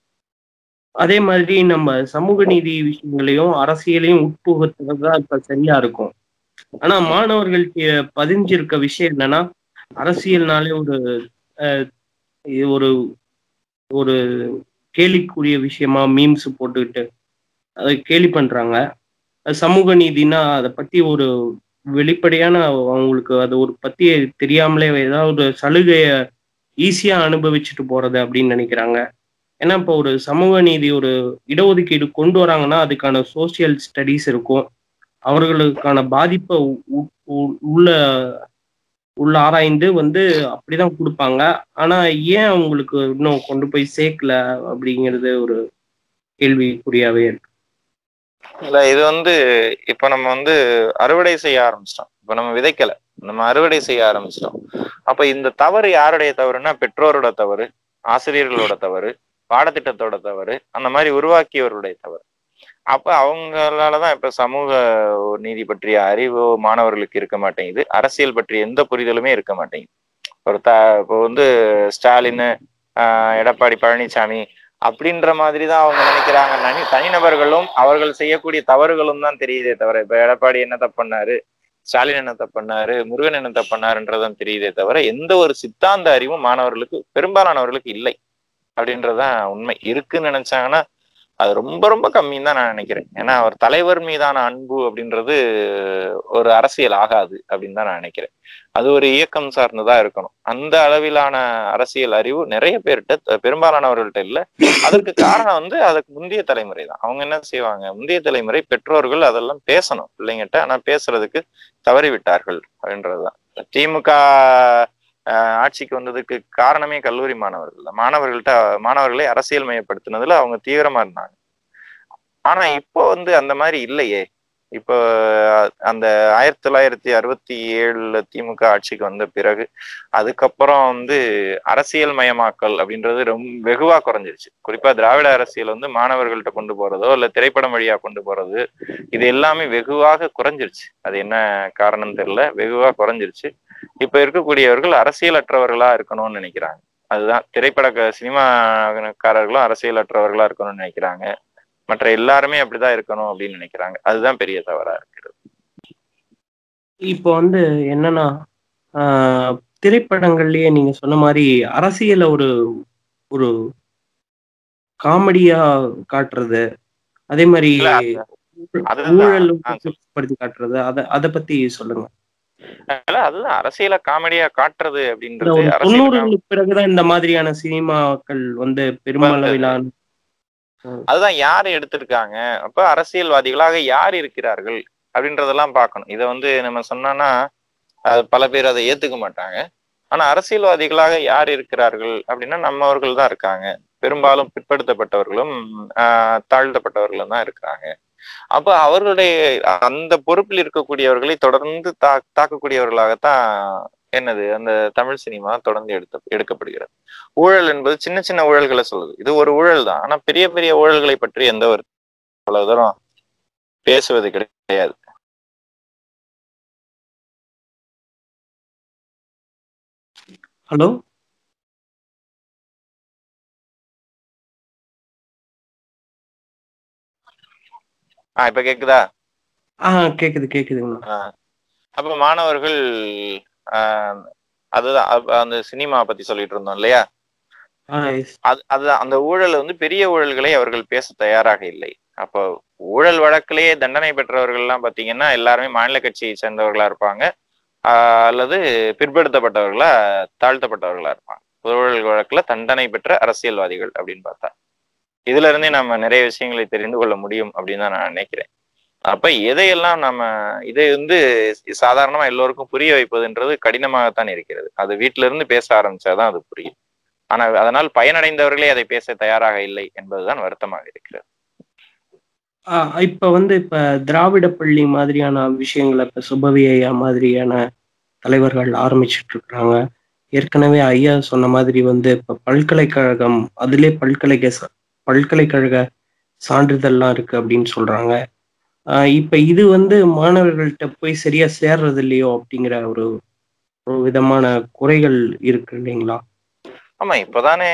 அதே மாதிரி நம்ம சமூக நீதி விஷயங்களையும் அரசியலையும் உட்புகுத்துறது தான் இப்ப சரியா இருக்கும் ஆனா மாணவர்களுக்கு பதிஞ்சிருக்க விஷயம் என்னன்னா அரசியல்னாலே ஒரு அஹ், இது ஒரு ஒரு கேலிக்குரிய விஷயமா மீம்ஸ் போட்டுக்கிட்டு அதை கேலி பண்றாங்க அது சமூக நீதினா அதை பத்தி ஒரு வெளிப்படையான அவங்களுக்கு அது ஒரு பத்தி தெரியாமலே ஏதாவது ஒரு சலுகைய ஈஸியா அனுபவிச்சுட்டு போறது அப்படின்னு நினைக்கிறாங்க ஏன்னா இப்போ ஒரு சமூக நீதி ஒரு இடஒதுக்கீடு கொண்டு வராங்கன்னா அதுக்கான சோசியல் ஸ்டடீஸ் இருக்கும் அவர்களுக்கான பாதிப்பை உ- உ- உ- உள்ள உள்ள ஆராய்ந்து வந்து அப்படிதான் கொடுப்பாங்க ஆனா ஏன் அவங்களுக்கு இன்னும் கொண்டு போய் சேர்க்கல அப்படிங்கிறது ஒரு கேள்விக்குறியாவே இருக்கு இல்ல இது வந்து இப்ப நம்ம வந்து அறுவடை செய்ய ஆரம்பிச்சிட்டோம் இப்ப நம்ம விதைக்கல நம்ம அறுவடை செய்ய ஆரம்பிச்சிட்டோம் அப்ப இந்த தவறு யாருடைய தவறுனா பெற்றோரோட தவறு ஆசிரியர்களோட தவறு பாடத்திட்டத்தோட தவறு அந்த மாதிரி உருவாக்கியவருடைய தவறு அப்ப அவங்களாலதான் இப்ப சமூக நீதி பற்றிய அறிவோ மாணவர்களுக்கு இருக்க மாட்டேங்குது அரசியல் பற்றிய எந்த புரிதலுமே இருக்க மாட்டேங்குது ஒரு த இப்போ வந்து ஸ்டாலின் ஆஹ் எடப்பாடி பழனிசாமி அப்படின்ற மாதிரி தான் அவங்க நினைக்கிறாங்க தனி தனிநபர்களும் அவர்கள் செய்யக்கூடிய தவறுகளும் தான் தெரியுதே தவிர இப்ப எடப்பாடி என்ன தப்பு பண்ணாரு ஸ்டாலின் என்ன தப்பு பண்ணாரு முருகன் என்ன தப்பு பண்ணாருன்றதும் தெரியுதே தவிர எந்த ஒரு சித்தாந்த அறிவும் மாணவர்களுக்கு பெரும்பாலானவர்களுக்கு இல்லை அப்படின்றதுதான் உண்மை இருக்குன்னு நினைச்சாங்கன்னா அது ரொம்ப ரொம்ப கம்மின்னு தான் நான் நினைக்கிறேன் ஏன்னா அவர் தலைவர் மீதான அன்பு அப்படின்றது ஒரு அரசியல் ஆகாது அப்படின்னு தான் நான் நினைக்கிறேன் அது ஒரு இயக்கம் சார்ந்ததா இருக்கணும் அந்த அளவிலான அரசியல் அறிவு நிறைய பேர்கிட்ட த- பெரும்பாலானவர்கள்ட்ட இல்ல அதற்கு காரணம் வந்து அதுக்கு முந்தைய தலைமுறை தான் அவங்க என்ன செய்வாங்க முந்தைய தலைமுறை பெற்றோர்கள் அதெல்லாம் பேசணும் பிள்ளைங்கிட்ட ஆனா பேசுறதுக்கு தவறிவிட்டார்கள் அப்படின்றதுதான் திமுக ஆஹ், ஆட்சிக்கு வந்ததுக்கு காரணமே கல்லூரி மாணவர்கள் தான் மாணவர்கள்ட்ட மாணவர்களை அரசியல் மயப்படுத்தினதுல அவங்க தீவிரமா இருந்தாங்க ஆனா இப்போ வந்து அந்த மாதிரி இல்லையே இப்போ அந்த ஆயிரத்தி தொள்ளாயிரத்தி அறுபத்தி ஏழுல திமுக ஆட்சிக்கு வந்த பிறகு அதுக்கப்புறம் வந்து அரசியல் மயமாக்கல் அப்படின்றது ரொம்ப வெகுவா குறைஞ்சிருச்சு குறிப்பா திராவிட அரசியல் வந்து மாணவர்கள்ட்ட கொண்டு போறதோ இல்ல திரைப்படம் வழியா கொண்டு போறது இது எல்லாமே வெகுவாக குறைஞ்சிருச்சு அது என்ன காரணம் தெரியல வெகுவா குறைஞ்சிருச்சு இப்ப இருக்கக்கூடியவர்கள் அரசியலற்றவர்களா இருக்கணும்னு நினைக்கிறாங்க அதுதான் திரைப்பட க- சினிமாக்காரர்களும் அரசியலற்றவர்களா இருக்கணும்னு நினைக்கிறாங்க மற்ற எல்லாருமே அப்படிதான் இருக்கணும் அப்படின்னு நினைக்கிறாங்க அதுதான் பெரிய தவறா இருக்கிறது இப்போ வந்து என்னன்னா ஆஹ், திரைப்படங்கள்லயே நீங்க சொன்ன மாதிரி அரசியலை ஒரு ஒரு காமெடியா காட்டுறது அதே மாதிரி இல்ல, அதுதான். ஊழல் ஆ, சொல்லு. படுத்தி காட்டுறது அத அத பத்தி சொல்லுங்க இல்ல, அதுதான் அரசியல காமெடியா காட்டுறது இந்த அப்படின்றது ஒரு அரசியல் தொண்ணூறுகளுக்கு பிறகுதான் இந்த மாதிரியான சினிமாக்கள் வந்து பெருமளவிலான அதுதான் யார் எடுத்திருக்காங்க அப்ப அரசியல்வாதிகளாக யார் இருக்கிறார்கள் அப்படின்றதெல்லாம் பார்க்கணும் இதை வந்து நம்ம சொன்னோம்னா அது பல பேர் அதை ஏத்துக்க மாட்டாங்க ஆனா அரசியல்வாதிகளாக யார் இருக்கிறார்கள் அப்படின்னா நம்மவர்கள் தான் இருக்காங்க பெரும்பாலும் பிற்படுத்தப்பட்டவர்களும் ஆஹ் தாழ்த்தப்பட்டவர்களும் தான் இருக்கிறாங்க அப்ப அவர்களுடைய அந்த பொறுப்பில் இருக்கக்கூடியவர்களை தொடர்ந்து தா தாக்கக்கூடியவர்களாகத்தான் என்னது அந்த தமிழ் சினிமா தொடர்ந்து எடுத்த எடுக்கப்படுகிறது ஊழல் என்பது சின்ன சின்ன ஊழல்களை சொல்லுது இது ஒரு ஊழல் தான் ஆனா பெரிய பெரிய ஊழல்களை பற்றி எந்த ஒரு அவ்வளவு தூரம் பேசுவது கிடையாது ஹலோ ஆஹ் இப்ப கேக்குதா ஆ கேக்குது கேக்குதுங்கண்ணா ஆஹ் அப்ப மாணவர்கள் ஆஹ் அதுதான் அப்ப அந்த சினிமா பத்தி சொல்லிட்டு இருந்தோம் இல்லையா ஆ எஸ் அது அதுதான் அந்த ஊழல் வந்து பெரிய ஊழல்களை அவர்கள் பேச தயாராக இல்லை அப்போ ஊழல் வழக்கிலேயே தண்டனை பெற்றவர்கள் எல்லாம் பாத்தீங்கன்னா எல்லாருமே மாநில கட்சியை சேர்ந்தவர்களா இருப்பாங்க ஆஹ் அல்லது பிற்படுத்தப்பட்டவர்களா தாழ்த்தப்பட்டவர்களா இருப்பாங்க ஊழல் வழக்குல தண்டனை பெற்ற அரசியல்வாதிகள் அப்படின்னு பார்த்தா இதுல இருந்தே நம்ம நிறைய விஷயங்களை தெரிந்து கொள்ள முடியும் அப்படின்னு தான் நான் நினைக்கிறேன் அப்ப எதையெல்லாம் நம்ம இதை வந்து சாதாரணமா எல்லோருக்கும் புரிய வைப்பதுன்றது கடினமாகத்தான் இருக்கிறது அது வீட்டில இருந்து பேச ஆரம்பிச்சாதான் அது புரியும் ஆனா அதனால் பயனடைந்தவர்களே அதை பேச தயாராக இல்லை என்பதுதான் வருத்தமாக இருக்கிறது ஆ, இப்ப வந்து இப்ப திராவிட பள்ளி மாதிரியான விஷயங்களை இப்ப சுபவி ஐயா மாதிரியான தலைவர்கள் ஆரம்பிச்சிட்டு இருக்கிறாங்க ஏற்கனவே ஐயா சொன்ன மாதிரி வந்து இப்ப பல்கலைக்கழகம் அதிலே பல்கலைக்க ச- பல்கலைக்கழக சான்றிதழ்லாம் இருக்கு அப்படின்னு சொல்றாங்க ஆ, இப்ப இது வந்து மாணவர்கள்ட்ட போய் சரியா சேர்றது இல்லையோ அப்படிங்கிற ஒரு ஒரு விதமான குறைகள் இருக்கு இல்லைங்களா ஆமா இப்பதானே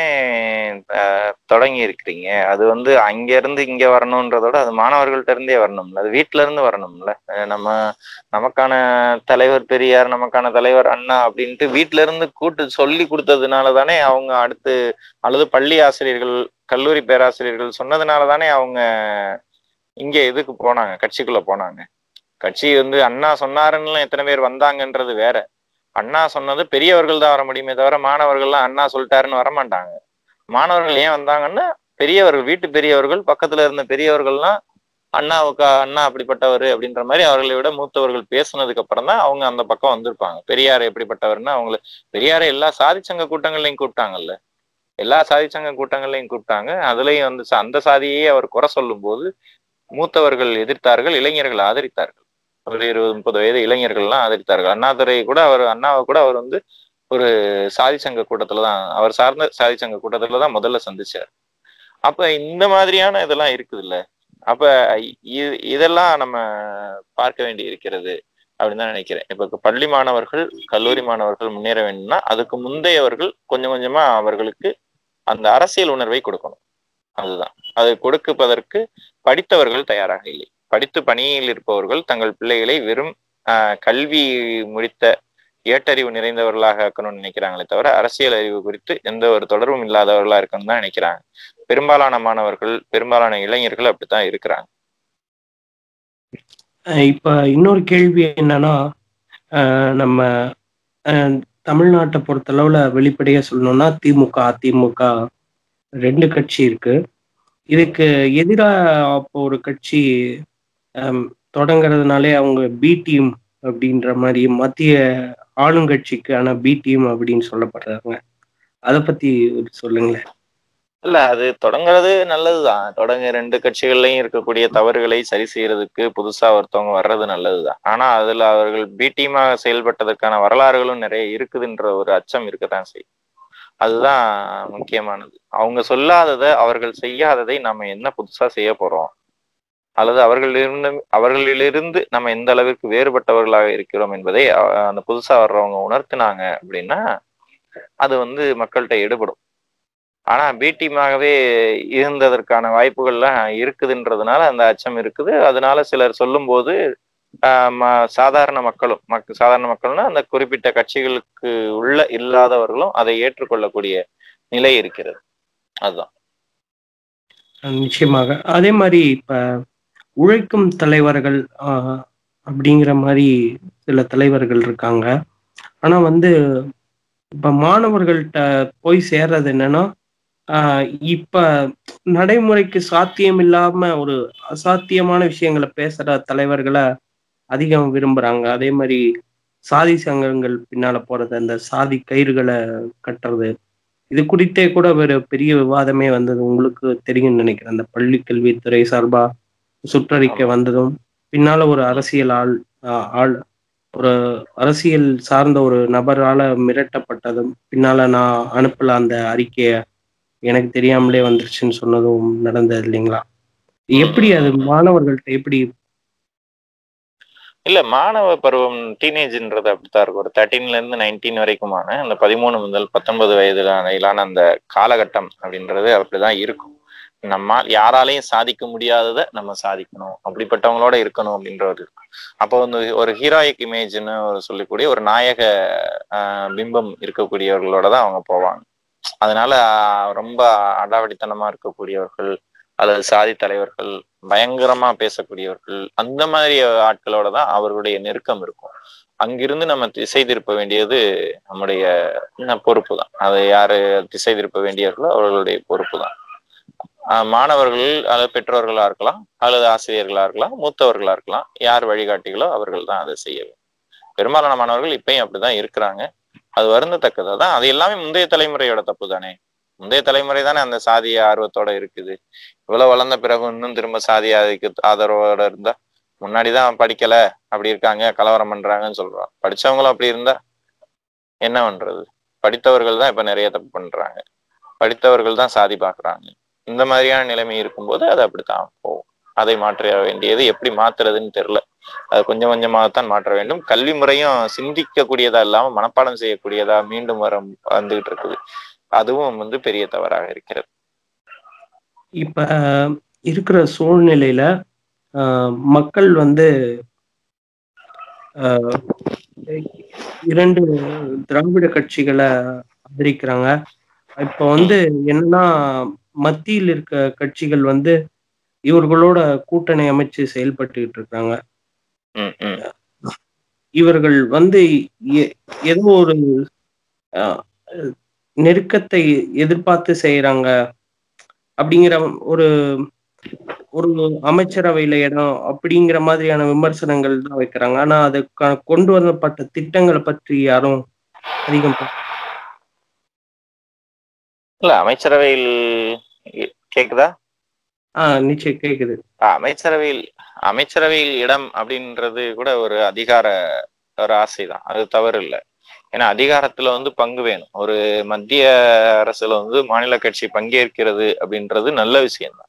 அஹ், தொடங்கி இருக்கிறீங்க அது வந்து அங்க இருந்து இங்க வரணும்ன்றதோட அது மாணவர்கள்ட்ட இருந்தே வரணும்ல அது வீட்ல இருந்து வரணும்ல அஹ் நம்ம நமக்கான தலைவர் பெரியார் நமக்கான தலைவர் அண்ணா அப்படின்ட்டு வீட்ல இருந்து கூட்டு சொல்லி கொடுத்ததுனால தானே அவங்க அடுத்து அல்லது பள்ளி ஆசிரியர்கள் கல்லூரி பேராசிரியர்கள் சொன்னதுனால தானே அவங்க இங்க இதுக்கு போனாங்க கட்சிக்குள்ள போனாங்க கட்சி வந்து அண்ணா சொன்னாருன்னு எத்தனை பேர் வந்தாங்கன்றது வேற அண்ணா சொன்னது பெரியவர்கள் தான் வர முடியுமே தவிர மாணவர்கள்லாம் அண்ணா சொல்லிட்டாருன்னு வர மாட்டாங்க மாணவர்கள் ஏன் வந்தாங்கன்னா பெரியவர்கள் வீட்டு பெரியவர்கள் பக்கத்துல இருந்த பெரியவர்கள்லாம் அண்ணாவுக்கு அண்ணா அப்படிப்பட்டவர் அப்படின்ற மாதிரி அவர்களை விட மூத்தவர்கள் பேசுனதுக்கு அப்புறம் தான் அவங்க அந்த பக்கம் வந்திருப்பாங்க பெரியார் எப்படிப்பட்டவர்னு அவங்கள பெரியாரை எல்லா சாதிச்சங்க கூட்டங்கள்லையும் கூப்பிட்டாங்கல்ல எல்லா சாதிச்சங்க கூட்டங்கள்லையும் கூப்பிட்டாங்க அதுலயும் வந்து ச- அந்த சாதியே அவர் குறை சொல்லும் போது மூத்தவர்கள் எதிர்த்தார்கள் இளைஞர்கள் ஆதரித்தார்கள் ஒரு இருபது முப்பது வயது இளைஞர்கள்லாம் ஆதரித்தார்கள் அண்ணாதுரை கூட அவர் அண்ணாவை கூட அவர் வந்து ஒரு சாதி சங்க கூட்டத்துல தான் அவர் சார்ந்த சாதி சங்க கூட்டத்துல தான் முதல்ல சந்திச்சார் அப்ப இந்த மாதிரியான இதெல்லாம் இருக்குது இல்ல அப்ப இ- இதெல்லாம் நம்ம பார்க்க வேண்டி இருக்கிறது அப்படின்னு தான் நினைக்கிறேன் இப்ப பள்ளி மாணவர்கள் கல்லூரி மாணவர்கள் முன்னேற வேண்டும்னா அதுக்கு முந்தையவர்கள் கொஞ்சம் கொஞ்சமா அவர்களுக்கு அந்த அரசியல் உணர்வை கொடுக்கணும் அதுதான் அதை கொடுப்பதற்கு படித்தவர்கள் தயாராக இல்லை படித்து பணியில் இருப்பவர்கள் தங்கள் பிள்ளைகளை வெறும் ஆஹ், கல்வி முடித்த ஏட்டறிவு நிறைந்தவர்களாக ஆக்கணும்னு நினைக்கிறாங்களே தவிர அரசியல் அறிவு குறித்து எந்த ஒரு தொடர்பும் இல்லாதவர்களா இருக்கணும்னு தான் நினைக்கிறாங்க பெரும்பாலான மாணவர்கள் பெரும்பாலான இளைஞர்கள் அப்படித்தான் இருக்கிறாங்க அஹ் இப்ப இன்னொரு கேள்வி என்னன்னா அஹ் நம்ம அஹ் தமிழ்நாட்டை பொறுத்தளவுல வெளிப்படையா சொல்லணும்னா திமுக அதிமுக ரெண்டு கட்சி இருக்கு இதுக்கு எதிரா அப்போ ஒரு கட்சி அஹ், தொடங்குறதுனாலே அவங்க பி டீம் அப்படின்ற மாதிரி மத்திய ஆளுங்கட்சிக்கான பி டீம் அப்படின்னு சொல்லப்படுறாங்க அதை பத்தி ஒரு சொல்லுங்களேன் இல்ல அது தொடங்குறது நல்லதுதான் தொடங்க ரெண்டு கட்சிகள்லயும் இருக்கக்கூடிய தவறுகளை சரி செய்யறதுக்கு புதுசா ஒருத்தவங்க வர்றது நல்லதுதான் ஆனா அதுல அவர்கள் பி டீமாக செயல்பட்டதற்கான வரலாறுகளும் நிறைய இருக்குதுன்ற ஒரு அச்சம் இருக்கத்தான் செய்யும் அதுதான் முக்கியமானது அவங்க சொல்லாததை அவர்கள் செய்யாததை நம்ம என்ன புதுசா செய்ய போறோம் அல்லது அவர்களிலிருந்து அவர்களிலிருந்து நம்ம எந்த அளவிற்கு வேறுபட்டவர்களாக இருக்கிறோம் என்பதை அ- அந்த புதுசா வர்றவங்க உணர்த்தினாங்க அப்படின்னா அது வந்து மக்கள்கிட்ட எடுபடும் ஆனா பி டீமாகவே இருந்ததற்கான வாய்ப்புகள்லாம் இருக்குதுன்றதுனால அந்த அச்சம் இருக்குது அதனால சிலர் சொல்லும்போது ஆஹ் ம- சாதாரண மக்களும் மக் சாதாரண மக்கள்னா அந்த குறிப்பிட்ட கட்சிகளுக்கு உள்ள இல்லாதவர்களும் அதை ஏற்றுக்கொள்ளக்கூடிய நிலை இருக்கிறது அதுதான் அஹ் நிச்சயமாக அதே மாதிரி இப்ப உழைக்கும் தலைவர்கள் ஆஹ், அப்படிங்கிற மாதிரி சில தலைவர்கள் இருக்காங்க ஆனா வந்து இப்ப மாணவர்கள்ட்ட போய் சேர்றது என்னன்னா ஆஹ், இப்ப நடைமுறைக்கு சாத்தியம் இல்லாம ஒரு அசாத்தியமான விஷயங்களை பேசுற தலைவர்களை அதிகம் விரும்புறாங்க அதே மாதிரி சாதி சங்கங்கள் பின்னால போறது அந்த சாதி கயிறுகளை கட்டுறது இது குறித்தே கூட ஒரு பெரிய விவாதமே வந்தது உங்களுக்கு தெரியும்னு நினைக்கிறேன் அந்த பள்ளி கல்வித்துறை சார்பா சுற்றறிக்கை ஆமா. வந்ததும் பின்னால ஒரு அரசியல் ஆள் ஆஹ் ஆள் ஒரு அரசியல் சார்ந்த ஒரு நபரால மிரட்டப்பட்டதும் பின்னால நான் அனுப்பல அந்த அறிக்கைய எனக்கு தெரியாமலே வந்துருச்சுன்னு சொன்னதும் நடந்தது இல்லைங்களா எப்படி அது மாணவர்கள்ட்ட எப்படி இல்ல மாணவ பருவம் டீனேஜ்ன்றது அப்படித்தான் இருக்கும் ஒரு தேர்ட்டீன்ல இருந்து நைன்டீன் வரைக்குமான அந்த பதிமூணு முதல் பத்தொன்பது வயதுலான அந்த காலகட்டம் அப்படின்றது அப்படிதான் இருக்கும் நம்ம யாராலையும் சாதிக்க முடியாததை நம்ம சாதிக்கணும் அப்படிப்பட்டவங்களோட இருக்கணும் அப்படின்ற ஒரு அப்போ வந்து ஒரு ஹீரோயிக் இமேஜ்னு ஒரு சொல்லக்கூடிய ஒரு நாயக ஆஹ், பிம்பம் இருக்கக்கூடியவர்களோட தான் அவங்க போவாங்க அதனால ஆஹ், ரொம்ப அடாவடித்தனமா இருக்கக்கூடியவர்கள் அல்லது சாதி தலைவர்கள் பயங்கரமா பேசக்கூடியவர்கள் அந்த மாதிரி ஆட்களோட தான் அவர்களுடைய நெருக்கம் இருக்கும் அங்கிருந்து நம்ம திசை திருப்ப வேண்டியது நம்முடைய அஹ், பொறுப்பு தான் அதை யாரு திசை திருப்ப வேண்டியவர்களோ அவர்களுடைய பொறுப்பு தான் ஆஹ் மாணவர்கள் அல்லது பெற்றோர்களா இருக்கலாம் அல்லது ஆசிரியர்களா இருக்கலாம் மூத்தவர்களா இருக்கலாம் யார் வழிகாட்டிகளோ அவர்கள் தான் அதை செய்ய வேண்டும் பெரும்பாலான மாணவர்கள் இப்பயும் அப்படிதான் இருக்கிறாங்க அது வருந்தத்தக்கதா தான் அது எல்லாமே முந்தைய தலைமுறையோட தப்பு தானே முந்தைய தலைமுறை தானே அந்த சாதிய ஆர்வத்தோட இருக்குது இவ்வளவு வளர்ந்த பிறகு இன்னும் திரும்ப சாதி ஆதிக்க ஆதரவோட இருந்தா முன்னாடிதான் படிக்கல அப்படி இருக்காங்க கலவரம் பண்றாங்கன்னு சொல்றோம் படிச்சவங்களும் அப்படி இருந்தா என்ன பண்றது படித்தவர்கள் தான் இப்ப நிறைய தப்பு பண்றாங்க படித்தவர்கள் தான் சாதி பாக்குறாங்க இந்த மாதிரியான நிலைமை இருக்கும்போது அது அப்படித்தான் போகும் அதை மாற்ற வேண்டியது எப்படி மாத்துறதுன்னு தெரியல அது கொஞ்சம் கொஞ்சமாகத்தான் மாற்ற வேண்டும் கல்வி முறையும் சிந்திக்கக்கூடியதா இல்லாம மனப்பாடம் செய்யக்கூடியதா மீண்டும் வர வந்துகிட்டு இருக்குது அதுவும் வந்து பெரிய தவறாக இருக்கிறது இப்ப இருக்கிற சூழ்நிலையில ஆஹ், மக்கள் வந்து ஆஹ், இரண்டு திராவிட கட்சிகளை ஆதரிக்கிறாங்க இப்ப வந்து என்னன்னா மத்தியில் இருக்க கட்சிகள் வந்து இவர்களோட கூட்டணி அமைச்சு செயல்பட்டுக்கிட்டு இருக்காங்க ம் ம் இவர்கள் வந்து எ- ஏதோ ஒரு ஆஹ், நெருக்கத்தை எதிர்பார்த்து செய்யறாங்க அப்படிங்கிற ஒரு ஒரு அமைச்சரவையில இடம் அப்படிங்கிற மாதிரியான விமர்சனங்கள் தான் வைக்கிறாங்க ஆனா அதுக்கான கொண்டு வரப்பட்ட திட்டங்களை பற்றி யாரும் அதிகம் பே- இல்ல அமைச்சரவையில் இ- கேக்குதா ஆஹ் நிச்சயம் கேக்குது ஆஹ் அமைச்சரவையில் அமைச்சரவையில் இடம் அப்படின்றது கூட ஒரு அதிகார ஒரு ஆசைதான் அது தவறு இல்லை ஏன்னா அதிகாரத்துல வந்து பங்கு வேணும் ஒரு மத்திய அரசுல வந்து மாநில கட்சி பங்கேற்கிறது அப்படின்றது நல்ல விஷயம்தான்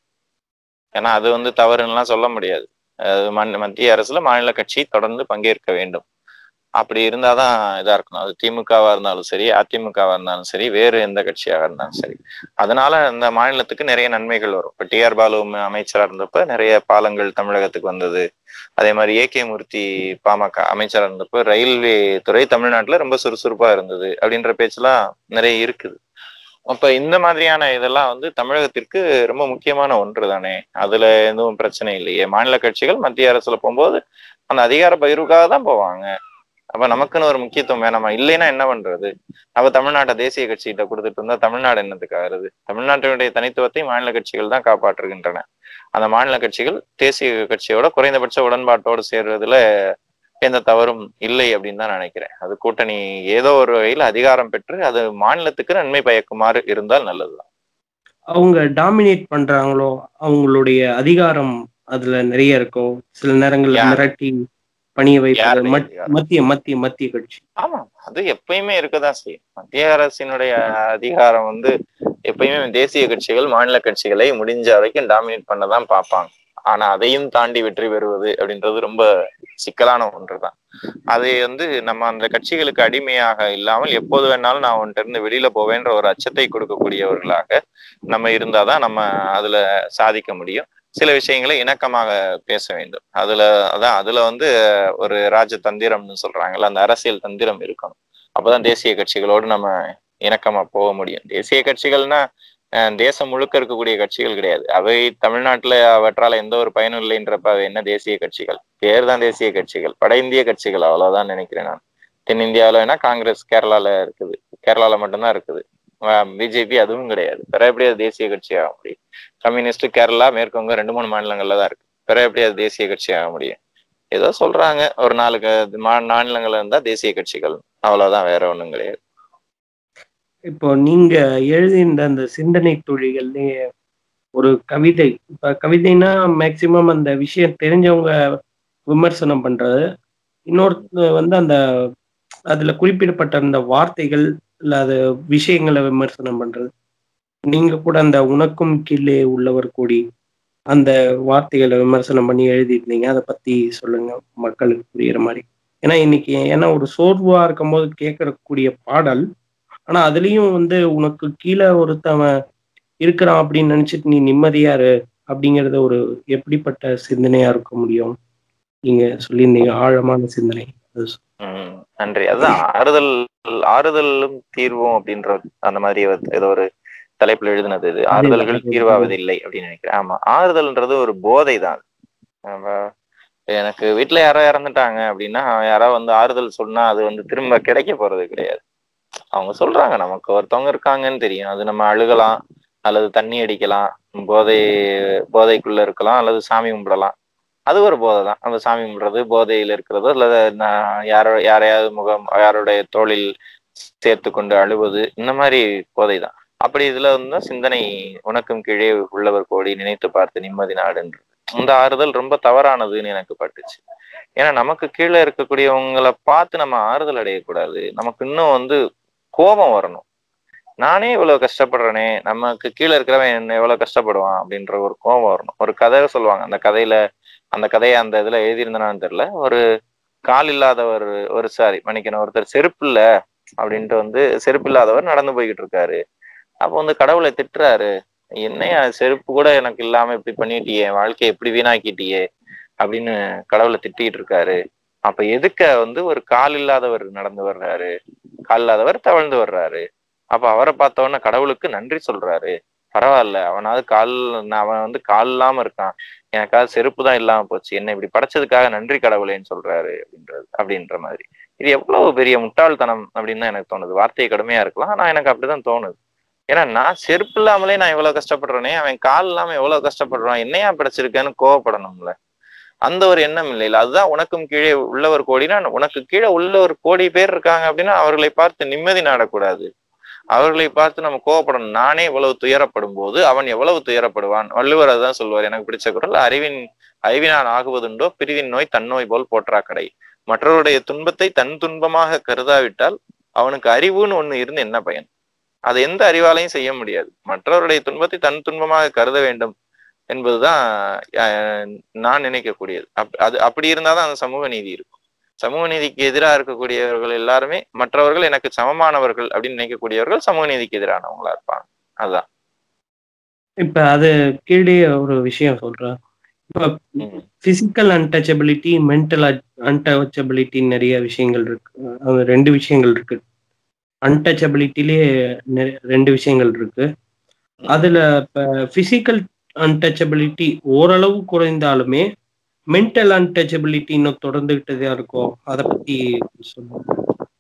ஏன்னா அது வந்து தவறுன்னெலாம் சொல்ல முடியாது அது மன் மத்திய அரசுல மாநில கட்சி தொடர்ந்து பங்கேற்க வேண்டும் அப்படி இருந்தாதான் இதா இருக்கணும் அது திமுகவா இருந்தாலும் சரி அதிமுகவா இருந்தாலும் சரி வேறு எந்த கட்சியாக இருந்தாலும் சரி அதனால இந்த மாநிலத்துக்கு நிறைய நன்மைகள் வரும் இப்ப டிஆர் பாலு அமைச்சரா இருந்தப்ப நிறைய பாலங்கள் தமிழகத்துக்கு வந்தது அதே மாதிரி ஏ கே மூர்த்தி பாமக அமைச்சரா இருந்தப்ப ரயில்வே துறை தமிழ்நாட்டுல ரொம்ப சுறுசுறுப்பா இருந்தது அப்படின்ற பேச்செல்லாம் நிறைய இருக்குது அப்ப இந்த மாதிரியான இதெல்லாம் வந்து தமிழகத்திற்கு ரொம்ப முக்கியமான ஒன்று தானே அதுல எதுவும் பிரச்சனை இல்லையே மாநில கட்சிகள் மத்திய அரசுல போகும்போது அந்த அதிகார பகிர்வுக்காக தான் போவாங்க அப்ப நமக்குன்னு ஒரு முக்கியத்துவம் வேணாமா இல்லைன்னா என்ன பண்றது அப்ப தமிழ்நாட்டை தேசிய கட்சிகிட்ட கொடுத்துட்டு இருந்தா தமிழ்நாடு என்னத்துக்கு ஆகுறது தமிழ்நாட்டினுடைய தனித்துவத்தை மாநில கட்சிகள் தான் காப்பாற்றுகின்றன அந்த மாநில கட்சிகள் தேசிய கட்சியோட குறைந்தபட்ச உடன்பாட்டோடு சேர்வதுல எந்த தவறும் இல்லை அப்படின்னு தான் நினைக்கிறேன் அது கூட்டணி ஏதோ ஒரு வகையில் அதிகாரம் பெற்று அது மாநிலத்துக்கு நன்மை பயக்குமாறு இருந்தால் நல்லதுதான் அவங்க டாமினேட் பண்றாங்களோ அவங்களுடைய அதிகாரம் அதுல நிறைய இருக்கும் சில நேரங்கள்ல யார்? மிரட்டி பணிய வைப்பது யாருடைய மத்- அதிகாரம்? மத்திய மத்திய மத்திய கட்சி ஆமா அது எப்பயுமே இருக்கதான் செய்யும் மத்திய அரசினுடைய அதிகாரம் வந்து எப்பயுமே தேசிய கட்சிகள் மாநில கட்சிகளை முடிஞ்ச வரைக்கும் டாமினேட் பண்ணதான் பார்ப்பாங்க ஆனா அதையும் தாண்டி வெற்றி பெறுவது அப்படின்றது ரொம்ப சிக்கலான ஒன்றுதான் அது வந்து நம்ம அந்த கட்சிகளுக்கு அடிமையாக இல்லாமல் எப்போது வேணாலும் நான் உன்கிட்ட இருந்து வெளியில போவேன்ற ஒரு அச்சத்தை கொடுக்கக்கூடியவர்களாக நம்ம இருந்தாதான் நம்ம அதுல சாதிக்க முடியும் சில விஷயங்களை இணக்கமாக பேச வேண்டும் அதுல அதான் அதுல வந்து ஒரு ராஜ தந்திரம்னு சொல்றாங்கல்ல அந்த அரசியல் தந்திரம் இருக்கணும் அப்பதான் தேசிய கட்சிகளோடு நம்ம இணக்கமா போக முடியும் தேசிய கட்சிகள்னா அஹ், தேசம் முழுக்க இருக்கக்கூடிய கட்சிகள் கிடையாது அவை தமிழ்நாட்டுல அவற்றால எந்த ஒரு பயனும் இல்லைன்றப்ப அவை என்ன தேசிய கட்சிகள் பேர் தான் தேசிய கட்சிகள் வட இந்திய கட்சிகள் அவ்வளவுதான் நினைக்கிறேன் நான் தென்னிந்தியாவில வேணா காங்கிரஸ் கேரளால இருக்குது கேரளால மட்டும்தான் இருக்குது பிஜேபி அதுவும் கிடையாது பிற எப்படி அது தேசிய கட்சி ஆக முடியும் கம்யூனிஸ்ட் கேரளா மேற்குவங்க ரெண்டு மூணு மாநிலங்கள்ல தான் இருக்கு பிற எப்படி அது தேசிய கட்சி ஆக முடியும் ஏதோ சொல்றாங்க ஒரு நாலு க- மா- மாநிலங்கள்ல இருந்தா தேசிய கட்சிகள் அவ்வளவுதான் வேற ஒண்ணும் கிடையாது இப்போ நீங்க எழுதியிருந்த அந்த சிந்தனை துளிகள்லயே ஒரு கவிதை இப்ப கவிதைனா மேக்சிமம் அந்த விஷயம் தெரிஞ்சவங்க விமர்சனம் பண்றது இன்னொரு வந்து அந்த அதுல குறிப்பிடப்பட்ட அந்த வார்த்தைகள் இல்ல அது விஷயங்களை விமர்சனம் பண்றது நீங்க கூட அந்த உனக்கும் கீழே உள்ளவர் கூடி அந்த வார்த்தைகளை விமர்சனம் பண்ணி எழுதியிருந்தீங்க அதை பத்தி சொல்லுங்க மக்களுக்கு புரியுற மாதிரி ஏன்னா இன்னைக்கு ஏன்னா ஒரு சோர்வா இருக்கும்போது கேட்கக்கூடிய பாடல் ஆனா அதுலயும் வந்து உனக்கு கீழே ஒருத்தவன் இருக்கிறான் அப்படின்னு நினைச்சிட்டு நீ நிம்மதியா இரு அப்படிங்கறது ஒரு எப்படிப்பட்ட சிந்தனையா இருக்க முடியும் நீங்க சொல்லியிருந்தீங்க ஆழமான சிந்தனை அது சொ- ம், நன்றி அதுதான் ஆறுதல் ஆறுதலும் தீர்வும் அப்படின்ற அந்த மாதிரி ஒரு- ஏதோ ஒரு தலைப்புல எழுதினது இது ஆறுதல்கள் அது- தீர்வாவதில்லை அப்படின்னு நினைக்கிறேன் ஆமா ஆறுதல்ன்றது ஒரு போதை தான் நம்ம எனக்கு வீட்டுல யாரோ இறந்துட்டாங்க அப்படின்னா யாரோ வந்து ஆறுதல் சொன்னா அது வந்து திரும்ப கிடைக்க போறது கிடையாது அவங்க சொல்றாங்க நமக்கு ஒருத்தவங்க இருக்காங்கன்னு தெரியும் அது நம்ம அழுகலாம் அல்லது தண்ணி அடிக்கலாம் போதை போதைக்குள்ள இருக்கலாம் அல்லது சாமி கும்பிடலாம் அது ஒரு போதை தான் அந்த சாமி கும்பிடுறது போதையில் இருக்கிறது அல்லது நான் யாரோ யாரையாவது முகம் யாருடைய தோளில் சேர்த்து கொண்டு அழுவது இந்த மாதிரி போதை தான் அப்படி இதுல வந்து சிந்தனை உனக்கும் கீழே உள்ளவர் கோடி நினைத்து பார்த்து நிம்மதி நாடுன்றது இந்த ஆறுதல் ரொம்ப தவறானதுன்னு எனக்கு பட்டுச்சு ஏன்னா நமக்கு கீழே இருக்கக்கூடியவங்களை பார்த்து நம்ம ஆறுதல் அடையக்கூடாது நமக்கு இன்னும் வந்து கோபம் வரணும் நானே இவ்வளவு கஷ்டப்படுறேனே நமக்கு கீழே இருக்கிறவன் என்ன எவ்வளவு கஷ்டப்படுவான் அப்படின்ற ஒரு கோபம் வரணும் ஒரு கதை சொல்லுவாங்க அந்த கதையில அந்த கதையை அந்த இதுல எழுதியிருந்தனான்னு தெரியல ஒரு கால் இல்லாதவர் ஒரு சாரி மன்னிக்கணும் ஒருத்தர் செருப்பு இல்ல அப்படின்ட்டு வந்து செருப்பு இல்லாதவர் நடந்து போய்கிட்டு இருக்காரு அப்போ வந்து கடவுளை திட்டுறாரு என்னையா செருப்பு கூட எனக்கு இல்லாம இப்படி பண்ணிட்டியே என் வாழ்க்கையை எப்படி வீணாக்கிட்டியே அப்படின்னு கடவுளை திட்டிட்டு இருக்காரு அப்ப எதுக்க வந்து ஒரு கால் இல்லாதவர் நடந்து வர்றாரு கால் இல்லாதவர் தவழ்ந்து வர்றாரு அப்ப அவரை பார்த்த உடனே கடவுளுக்கு நன்றி சொல்றாரு பரவாயில்ல அவனாவது கால் அவன் வந்து கால் இல்லாம இருக்கான் எனக்காவது செருப்பு தான் இல்லாம போச்சு என்ன இப்படி படைச்சதுக்காக நன்றி கடவுளேன்னு சொல்றாரு அப்படின்றது அப்படின்ற மாதிரி இது எவ்வளவு பெரிய முட்டாள்தனம் அப்படின்னு தான் எனக்கு தோணுது வார்த்தை கடுமையா இருக்கலாம் ஆனா எனக்கு அப்படிதான் தோணுது ஏன்னா நான் செருப்பு இல்லாமலே நான் இவ்வளவு கஷ்டப்படுறேனே அவன் கால் இல்லாம எவ்வளவு கஷ்டப்படுறான் என்னையா படைச்சிருக்கேன்னு கோவப்படணும்ல அந்த ஒரு எண்ணம் இல்லை இல்ல அதுதான் உனக்கும் கீழே உள்ளவர் கோடினா உனக்கு கீழே உள்ள ஒரு கோடி பேர் இருக்காங்க அப்படின்னா அவர்களை பார்த்து நிம்மதி நாடக்கூடாது அவர்களை பார்த்து நம்ம கோவப்படணும் நானே இவ்வளவு துயரப்படும் போது அவன் எவ்வளவு துயரப்படுவான் வள்ளுவர் அதுதான் சொல்லுவார் எனக்கு பிடிச்ச குரல் அறிவின் அறிவினான் ஆகுவதுண்டோ பிரிவின் நோய் தன்னோய் போல் போற்றா கடை மற்றவருடைய துன்பத்தை தன் துன்பமாக கருதாவிட்டால் அவனுக்கு அறிவுன்னு ஒண்ணு இருந்து என்ன பயன் அது எந்த அறிவாலையும் செய்ய முடியாது மற்றவருடைய துன்பத்தை தன் துன்பமாக கருத வேண்டும் என்பதுதான் அஹ், நான் நினைக்கக்கூடியது அப் அது அப்படி இருந்தாதான் அந்த சமூக நீதி இருக்கும் சமூக நீதிக்கு எதிராக இருக்கக்கூடியவர்கள் எல்லாருமே மற்றவர்கள் எனக்கு சமமானவர்கள் அப்படின்னு நினைக்கக்கூடியவர்கள் சமூக நீதிக்கு எதிரானவங்களா இருப்பாங்க அதுதான் இப்ப அது கீழே ஒரு விஷயம் சொல்றேன் இப்ப ம். பிசிக்கல் அன்டச்சபிலிட்டி மென்டல் அன்டச்சபிலிட்டி நிறைய விஷயங்கள் இருக்கு அது ரெண்டு விஷயங்கள் இருக்கு அன்டச்சபிலிட்டிலே ரெண்டு விஷயங்கள் இருக்கு அதுல இப்ப பிசிக்கல் அன்டச்சபிலிட்டி ஓரளவு குறைந்தாலுமே மென்டல் அன்டச்சபிலிட்டி இன்னும் தொடர்ந்துகிட்டதா இருக்கும் அதை பத்தி சொல்லுங்க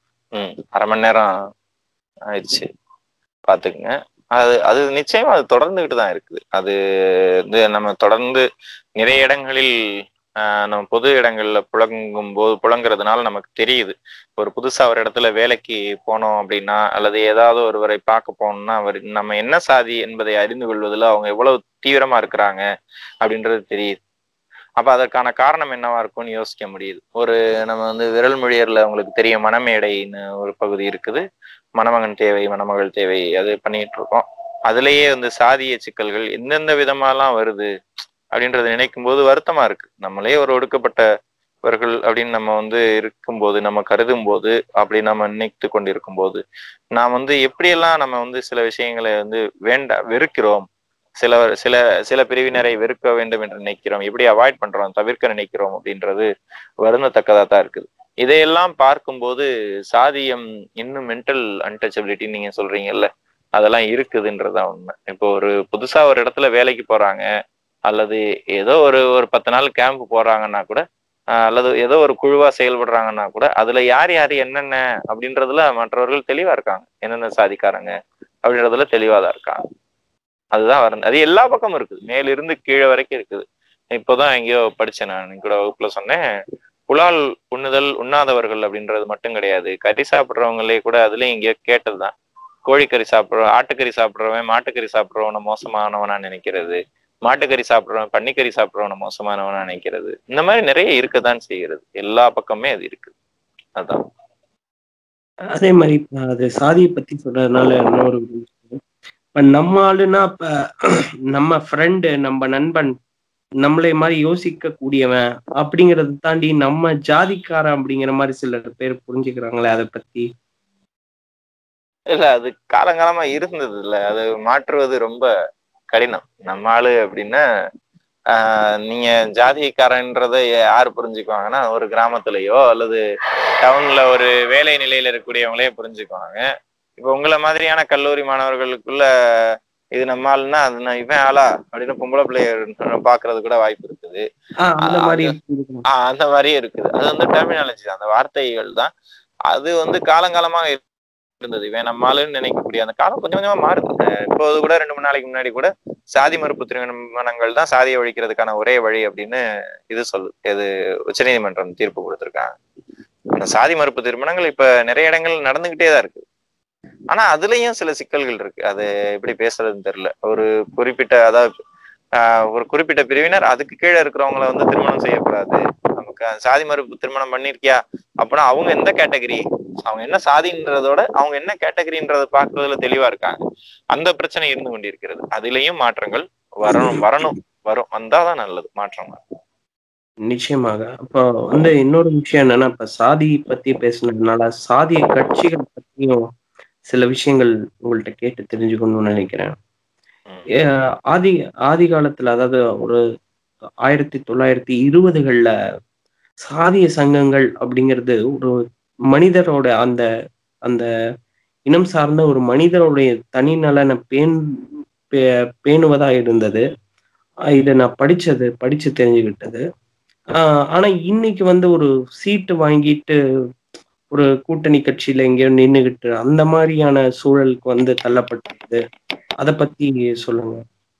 ம் அரை மணி நேரம் ஆயிடுச்சு பாத்துக்குங்க அது அது நிச்சயமா அது தொடர்ந்துகிட்டு தான் இருக்குது அது வந்து நம்ம தொடர்ந்து நிறைய இடங்களில் ஆஹ், நம்ம பொது இடங்கள்ல புழங்கும் போது புழங்குறதுனால நமக்கு தெரியுது ஒரு புதுசா ஒரு இடத்துல வேலைக்கு போனோம் அப்படின்னா அல்லது ஏதாவது ஒருவரை பார்க்க போனோம்னா அவர் நம்ம என்ன சாதி என்பதை அறிந்து கொள்வதில் அவங்க எவ்வளவு தீவிரமா இருக்கிறாங்க அப்படின்றது தெரியுது அப்ப அதற்கான காரணம் என்னவா இருக்கும்னு யோசிக்க முடியுது ஒரு நம்ம வந்து விரல் மொழியர்ல உங்களுக்கு தெரியும் மணமேடைன்னு ஒரு பகுதி இருக்குது மணமகன் தேவை மணமகள் தேவை அது பண்ணிட்டு இருக்கோம் அதுலயே வந்து சாதிய சிக்கல்கள் எந்தெந்த விதமாலாம் வருது அப்படின்றத நினைக்கும் போது வருத்தமா இருக்கு நம்மளே ஒரு ஒடுக்கப்பட்டவர்கள் அப்படின்னு நம்ம வந்து இருக்கும்போது நம்ம கருதும் போது அப்படி நம்ம நினைத்து கொண்டிருக்கும் போது நாம் வந்து எப்படியெல்லாம் நம்ம வந்து சில விஷயங்களை வந்து வேண்டா வெறுக்கிறோம் சில சில சில பிரிவினரை வெறுக்க வேண்டும் என்று நினைக்கிறோம் எப்படி அவாய்ட் பண்றோம் தவிர்க்க நினைக்கிறோம் அப்படின்றது வருந்தத்தக்கதா தான் இருக்குது இதையெல்லாம் பார்க்கும்போது சாதியம் இன்னும் மென்டல் அன்டச்சபிலிட்டி நீங்க சொல்றீங்கல்ல அதெல்லாம் இருக்குதுன்றதுதான் உண்மை இப்போ ஒரு புதுசா ஒரு இடத்துல வேலைக்கு போறாங்க அல்லது ஏதோ ஒரு ஒரு பத்து நாள் கேம்ப் போறாங்கன்னா கூட ஆஹ் அல்லது ஏதோ ஒரு குழுவா செயல்படுறாங்கன்னா கூட அதுல யார் யார் என்னென்ன அப்படின்றதுல மற்றவர்கள் தெளிவா இருக்காங்க என்னென்ன சாதிக்காரங்க அப்படின்றதுல தெளிவா தான் இருக்காங்க அதுதான் வருது அது எல்லா பக்கமும் இருக்குது மேலிருந்து கீழே வரைக்கும் இருக்குது இப்போதான் எங்கேயோ படிச்சேன் நான் கூட வகுப்புல சொன்னேன் புலால் உண்ணுதல் உண்ணாதவர்கள் அப்படின்றது மட்டும் கிடையாது கறி சாப்பிட்றவங்களே கூட அதுலயும் எங்கேயோ கேட்டதுதான் கோழிக்கறி சாப்பிட்ற ஆட்டுக்கறி சாப்பிட்றவன் மாட்டுக்கறி சாப்பிட்றவன மோசமானவனா நினைக்கிறது மாட்டுக்கறி சாப்பிடுறவன் பன்னிக்கறி சாப்பிடுறவன் மோசமானவன் நினைக்கிறது இந்த மாதிரி நிறைய இருக்கத்தான் செய்கிறது எல்லா பக்கமே அது இருக்கு அதான் அதே மாதிரி இப்ப அது சாதியை பத்தி சொல்றதுனால இன்னொரு விஷயம். இப்ப நம்ம ஆளுனா இப்ப நம்ம ஃப்ரெண்டு நம்ம நண்பன் நம்மளை மாதிரி யோசிக்க கூடியவன் அப்படிங்கறத தாண்டி நம்ம ஜாதிக்காரன் அப்படிங்கிற மாதிரி சில பேர் புரிஞ்சுக்கிறாங்களே அதை பத்தி இல்ல அது காலங்காலமா இருந்தது இல்ல அது மாற்றுவது ரொம்ப கடினம் நம்ம ஆளு அப்படின்னா ஆஹ் நீங்க ஜாதிக்காரன்றத யார் புரிஞ்சுக்குவாங்கன்னா ஒரு கிராமத்துலயோ அல்லது டவுன்ல ஒரு வேலை நிலையில இருக்கக்கூடியவங்களே புரிஞ்சுக்குவாங்க இப்ப உங்களை மாதிரியான கல்லூரி மாணவர்களுக்குள்ள இது நம்ம ஆளுன்னா அது நான் இவன் ஆளா அப்படின்னு பொம்பளை பிள்ளைய பாக்குறது கூட வாய்ப்பு இருக்குது ஆஹ் அந்த ஆஹ் மாதிரி அது- புரிஞ்சுக்கலாம். ஆஹ் அந்த மாதிரியே இருக்குது அது வந்து டெர்மினாலஜி தான் அந்த வார்த்தைகள் தான் அது வந்து காலங்காலமாக இருந்தது இவன் நம்ம ஆளுன்னு நினைக்கக்கூடிய அந்த காலம் கொஞ்சம் கொஞ்சமா மாறுது அஹ் இப்போது கூட ரெண்டு மூணு நாளைக்கு முன்னாடி கூட சாதி மறுப்பு திருமணங்கள் தான் சாதியை ஒழிக்கிறதுக்கான ஒரே வழி அப்படின்னு இது சொல்லுது இது உச்சநீதிமன்றம் தீர்ப்பு கொடுத்திருக்காங்க அந்த சாதி மறுப்பு திருமணங்கள் இப்ப நிறைய இடங்கள் நடந்துகிட்டே தான் இருக்கு ஆனா அதுலயும் சில சிக்கல்கள் இருக்கு அது எப்படி பேசுறதுன்னு தெரியல ஒரு குறிப்பிட்ட அதாவது ஆஹ் ஒரு குறிப்பிட்ட பிரிவினர் அதுக்கு கீழே இருக்கிறவங்கள வந்து திருமணம் செய்யக்கூடாது நமக்கு அந்த சாதி மறுப்பு திருமணம் பண்ணிருக்கியா அப்படின்னா அவங்க எந்த கேட்டகரி அவங்க என்ன சாதின்றதோட அவங்க என்ன கேட்டகரின்றத பாக்குறதுல தெளிவா இருக்காங்க அந்த பிரச்சனை இருந்து கொண்டிருக்கிறது அதுலயும் மாற்றங்கள் வரணும் வரணும் வரும் வந்தாதான் நல்லது மாற்றம் வரும். நிச்சயமாக அப்போ வந்து இன்னொரு விஷயம் என்னன்னா இப்ப சாதி பத்தி பேசுனதுனால சாதிய கட்சிகள் பத்தியும் சில விஷயங்கள் உங்கள்ட்ட கேட்டு தெரிஞ்சுக்கணும்னு நினைக்கிறேன் ம். ஏ, ஆதி ஆதி காலத்துல அதாவது ஒரு ஆயிரத்தி தொள்ளாயிரத்தி இருபதுகள்ல சாதிய சங்கங்கள் அப்படிங்கிறது ஒரு மனிதரோட அந்த அந்த இனம் சார்ந்த ஒரு மனிதருடைய தனிநலனை பேண் பே- பேணுவதா இருந்தது அஹ் இதை நான் படிச்சது படிச்சு தெரிஞ்சுக்கிட்டது ஆஹ் ஆனா இன்னைக்கு வந்து ஒரு சீட்டு வாங்கிட்டு ஒரு கூட்டணி கட்சியில எங்கேயோ நின்னுகிட்டு அந்த மாதிரியான சூழலுக்கு வந்து தள்ளப்பட்டது அதை பத்தி சொல்லுங்க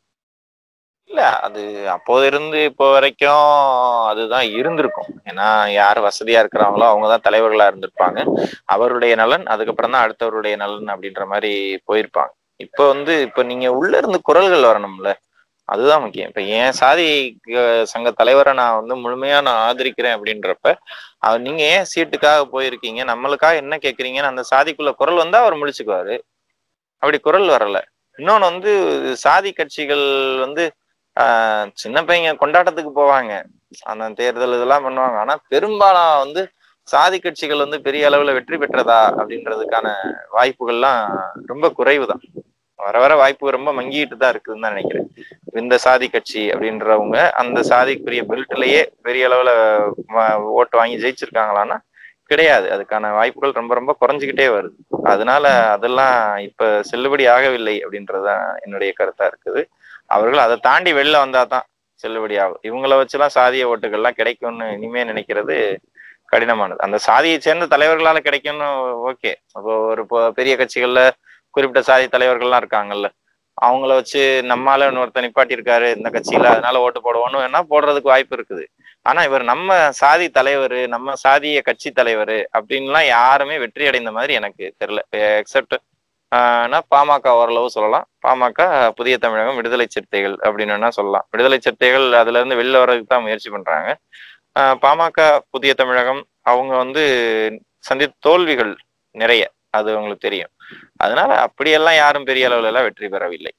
இல்ல அது அப்போது இருந்து இப்போ வரைக்கும் அதுதான் இருந்திருக்கும் ஏன்னா யார் வசதியா இருக்கிறாங்களோ அவங்கதான் தலைவர்களா இருந்திருப்பாங்க அவருடைய நலன் அதுக்கப்புறம் தான் அடுத்தவருடைய நலன் அப்படின்ற மாதிரி போயிருப்பாங்க இப்ப வந்து இப்ப நீங்க உள்ள இருந்து குரல்கள் வரணும்ல அதுதான் முக்கியம் இப்ப என் சாதி அஹ், சங்க தலைவரை நான் வந்து முழுமையா நான் ஆதரிக்கிறேன் அப்படின்றப்ப அவர் நீங்க ஏன் சீட்டுக்காக போயிருக்கீங்க நம்மளுக்காக என்ன கேக்குறீங்கன்னு அந்த சாதிக்குள்ள குரல் வந்தா அவர் முழிச்சுக்குவாரு அப்படி குரல் வரல இன்னொன்னு வந்து சாதி கட்சிகள் வந்து ஆஹ் சின்ன பையங்க கொண்டாட்டத்துக்கு போவாங்க அந்த தேர்தல் இதெல்லாம் பண்ணுவாங்க ஆனா பெரும்பாலும் வந்து சாதி கட்சிகள் வந்து பெரிய அளவுல வெற்றி பெற்றதா அப்படின்றதுக்கான வாய்ப்புகள்லாம் ரொம்ப குறைவு தான் வர வர வாய்ப்பு ரொம்ப மங்கிட்டு தான் இருக்குதுன்னு தான் நினைக்கிறேன் இந்த சாதி கட்சி அப்படின்றவங்க அந்த சாதிக்குரிய பெல்ட்லயே பெரிய அளவுல வ- ஓட்டு வாங்கி ஜெயிச்சிருக்காங்களான்னா கிடையாது அதுக்கான வாய்ப்புகள் ரொம்ப ரொம்ப குறைஞ்சுக்கிட்டே வருது அதனால அதெல்லாம் இப்ப செல்லுபடி ஆகவில்லை அப்படின்றதுதான் என்னுடைய கருத்தா இருக்குது அவர்கள் அதை தாண்டி வெளில வந்தா தான் செல்லுபடி ஆகும் இவங்கள வச்சுலாம் சாதிய ஓட்டுகள்லாம் கிடைக்கும்னு இனிமே நினைக்கிறது கடினமானது அந்த சாதியை சேர்ந்த தலைவர்களால கிடைக்கும்னு ஓகே அப்போ ஒரு பொ- பெரிய கட்சிகள்ல குறிப்பிட்ட சாதி தலைவர்கள்லாம் இருக்காங்கல்ல அவங்கள வச்சு நம்மால இன்னொருத்த நிப்பாட்டி இருக்காரு இந்த கட்சியில அதனால ஓட்டு போடுவோம்னு வேணா போடுறதுக்கு வாய்ப்பு இருக்குது ஆனா இவர் நம்ம சாதி தலைவர் நம்ம சாதிய கட்சி தலைவர் அப்படின்லாம் யாருமே வெற்றி அடைந்த மாதிரி எனக்கு தெரியல எக்ஸப்ட் பாமக ஓரளவு சொல்லலாம் பாமக புதிய தமிழகம் விடுதலை சிறுத்தைகள் அப்படின்னு வேணா சொல்லலாம் விடுதலை சிறுத்தைகள் அதுல இருந்து வெளில வர்றதுக்கு தான் முயற்சி பண்றாங்க ஆஹ் பாமக புதிய தமிழகம் அவங்க வந்து சந்தித்த தோல்விகள் நிறைய அது உங்களுக்கு தெரியும் அதனால அப்படியெல்லாம் யாரும் பெரிய அளவுல எல்லாம் வெற்றி பெறவில்லை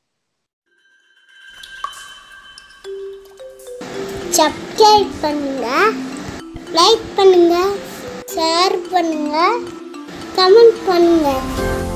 சப்ஸ்கிரைப் பண்ணுங்க லைக் பண்ணுங்க ஷேர் பண்ணுங்க கமெண்ட் பண்ணுங்க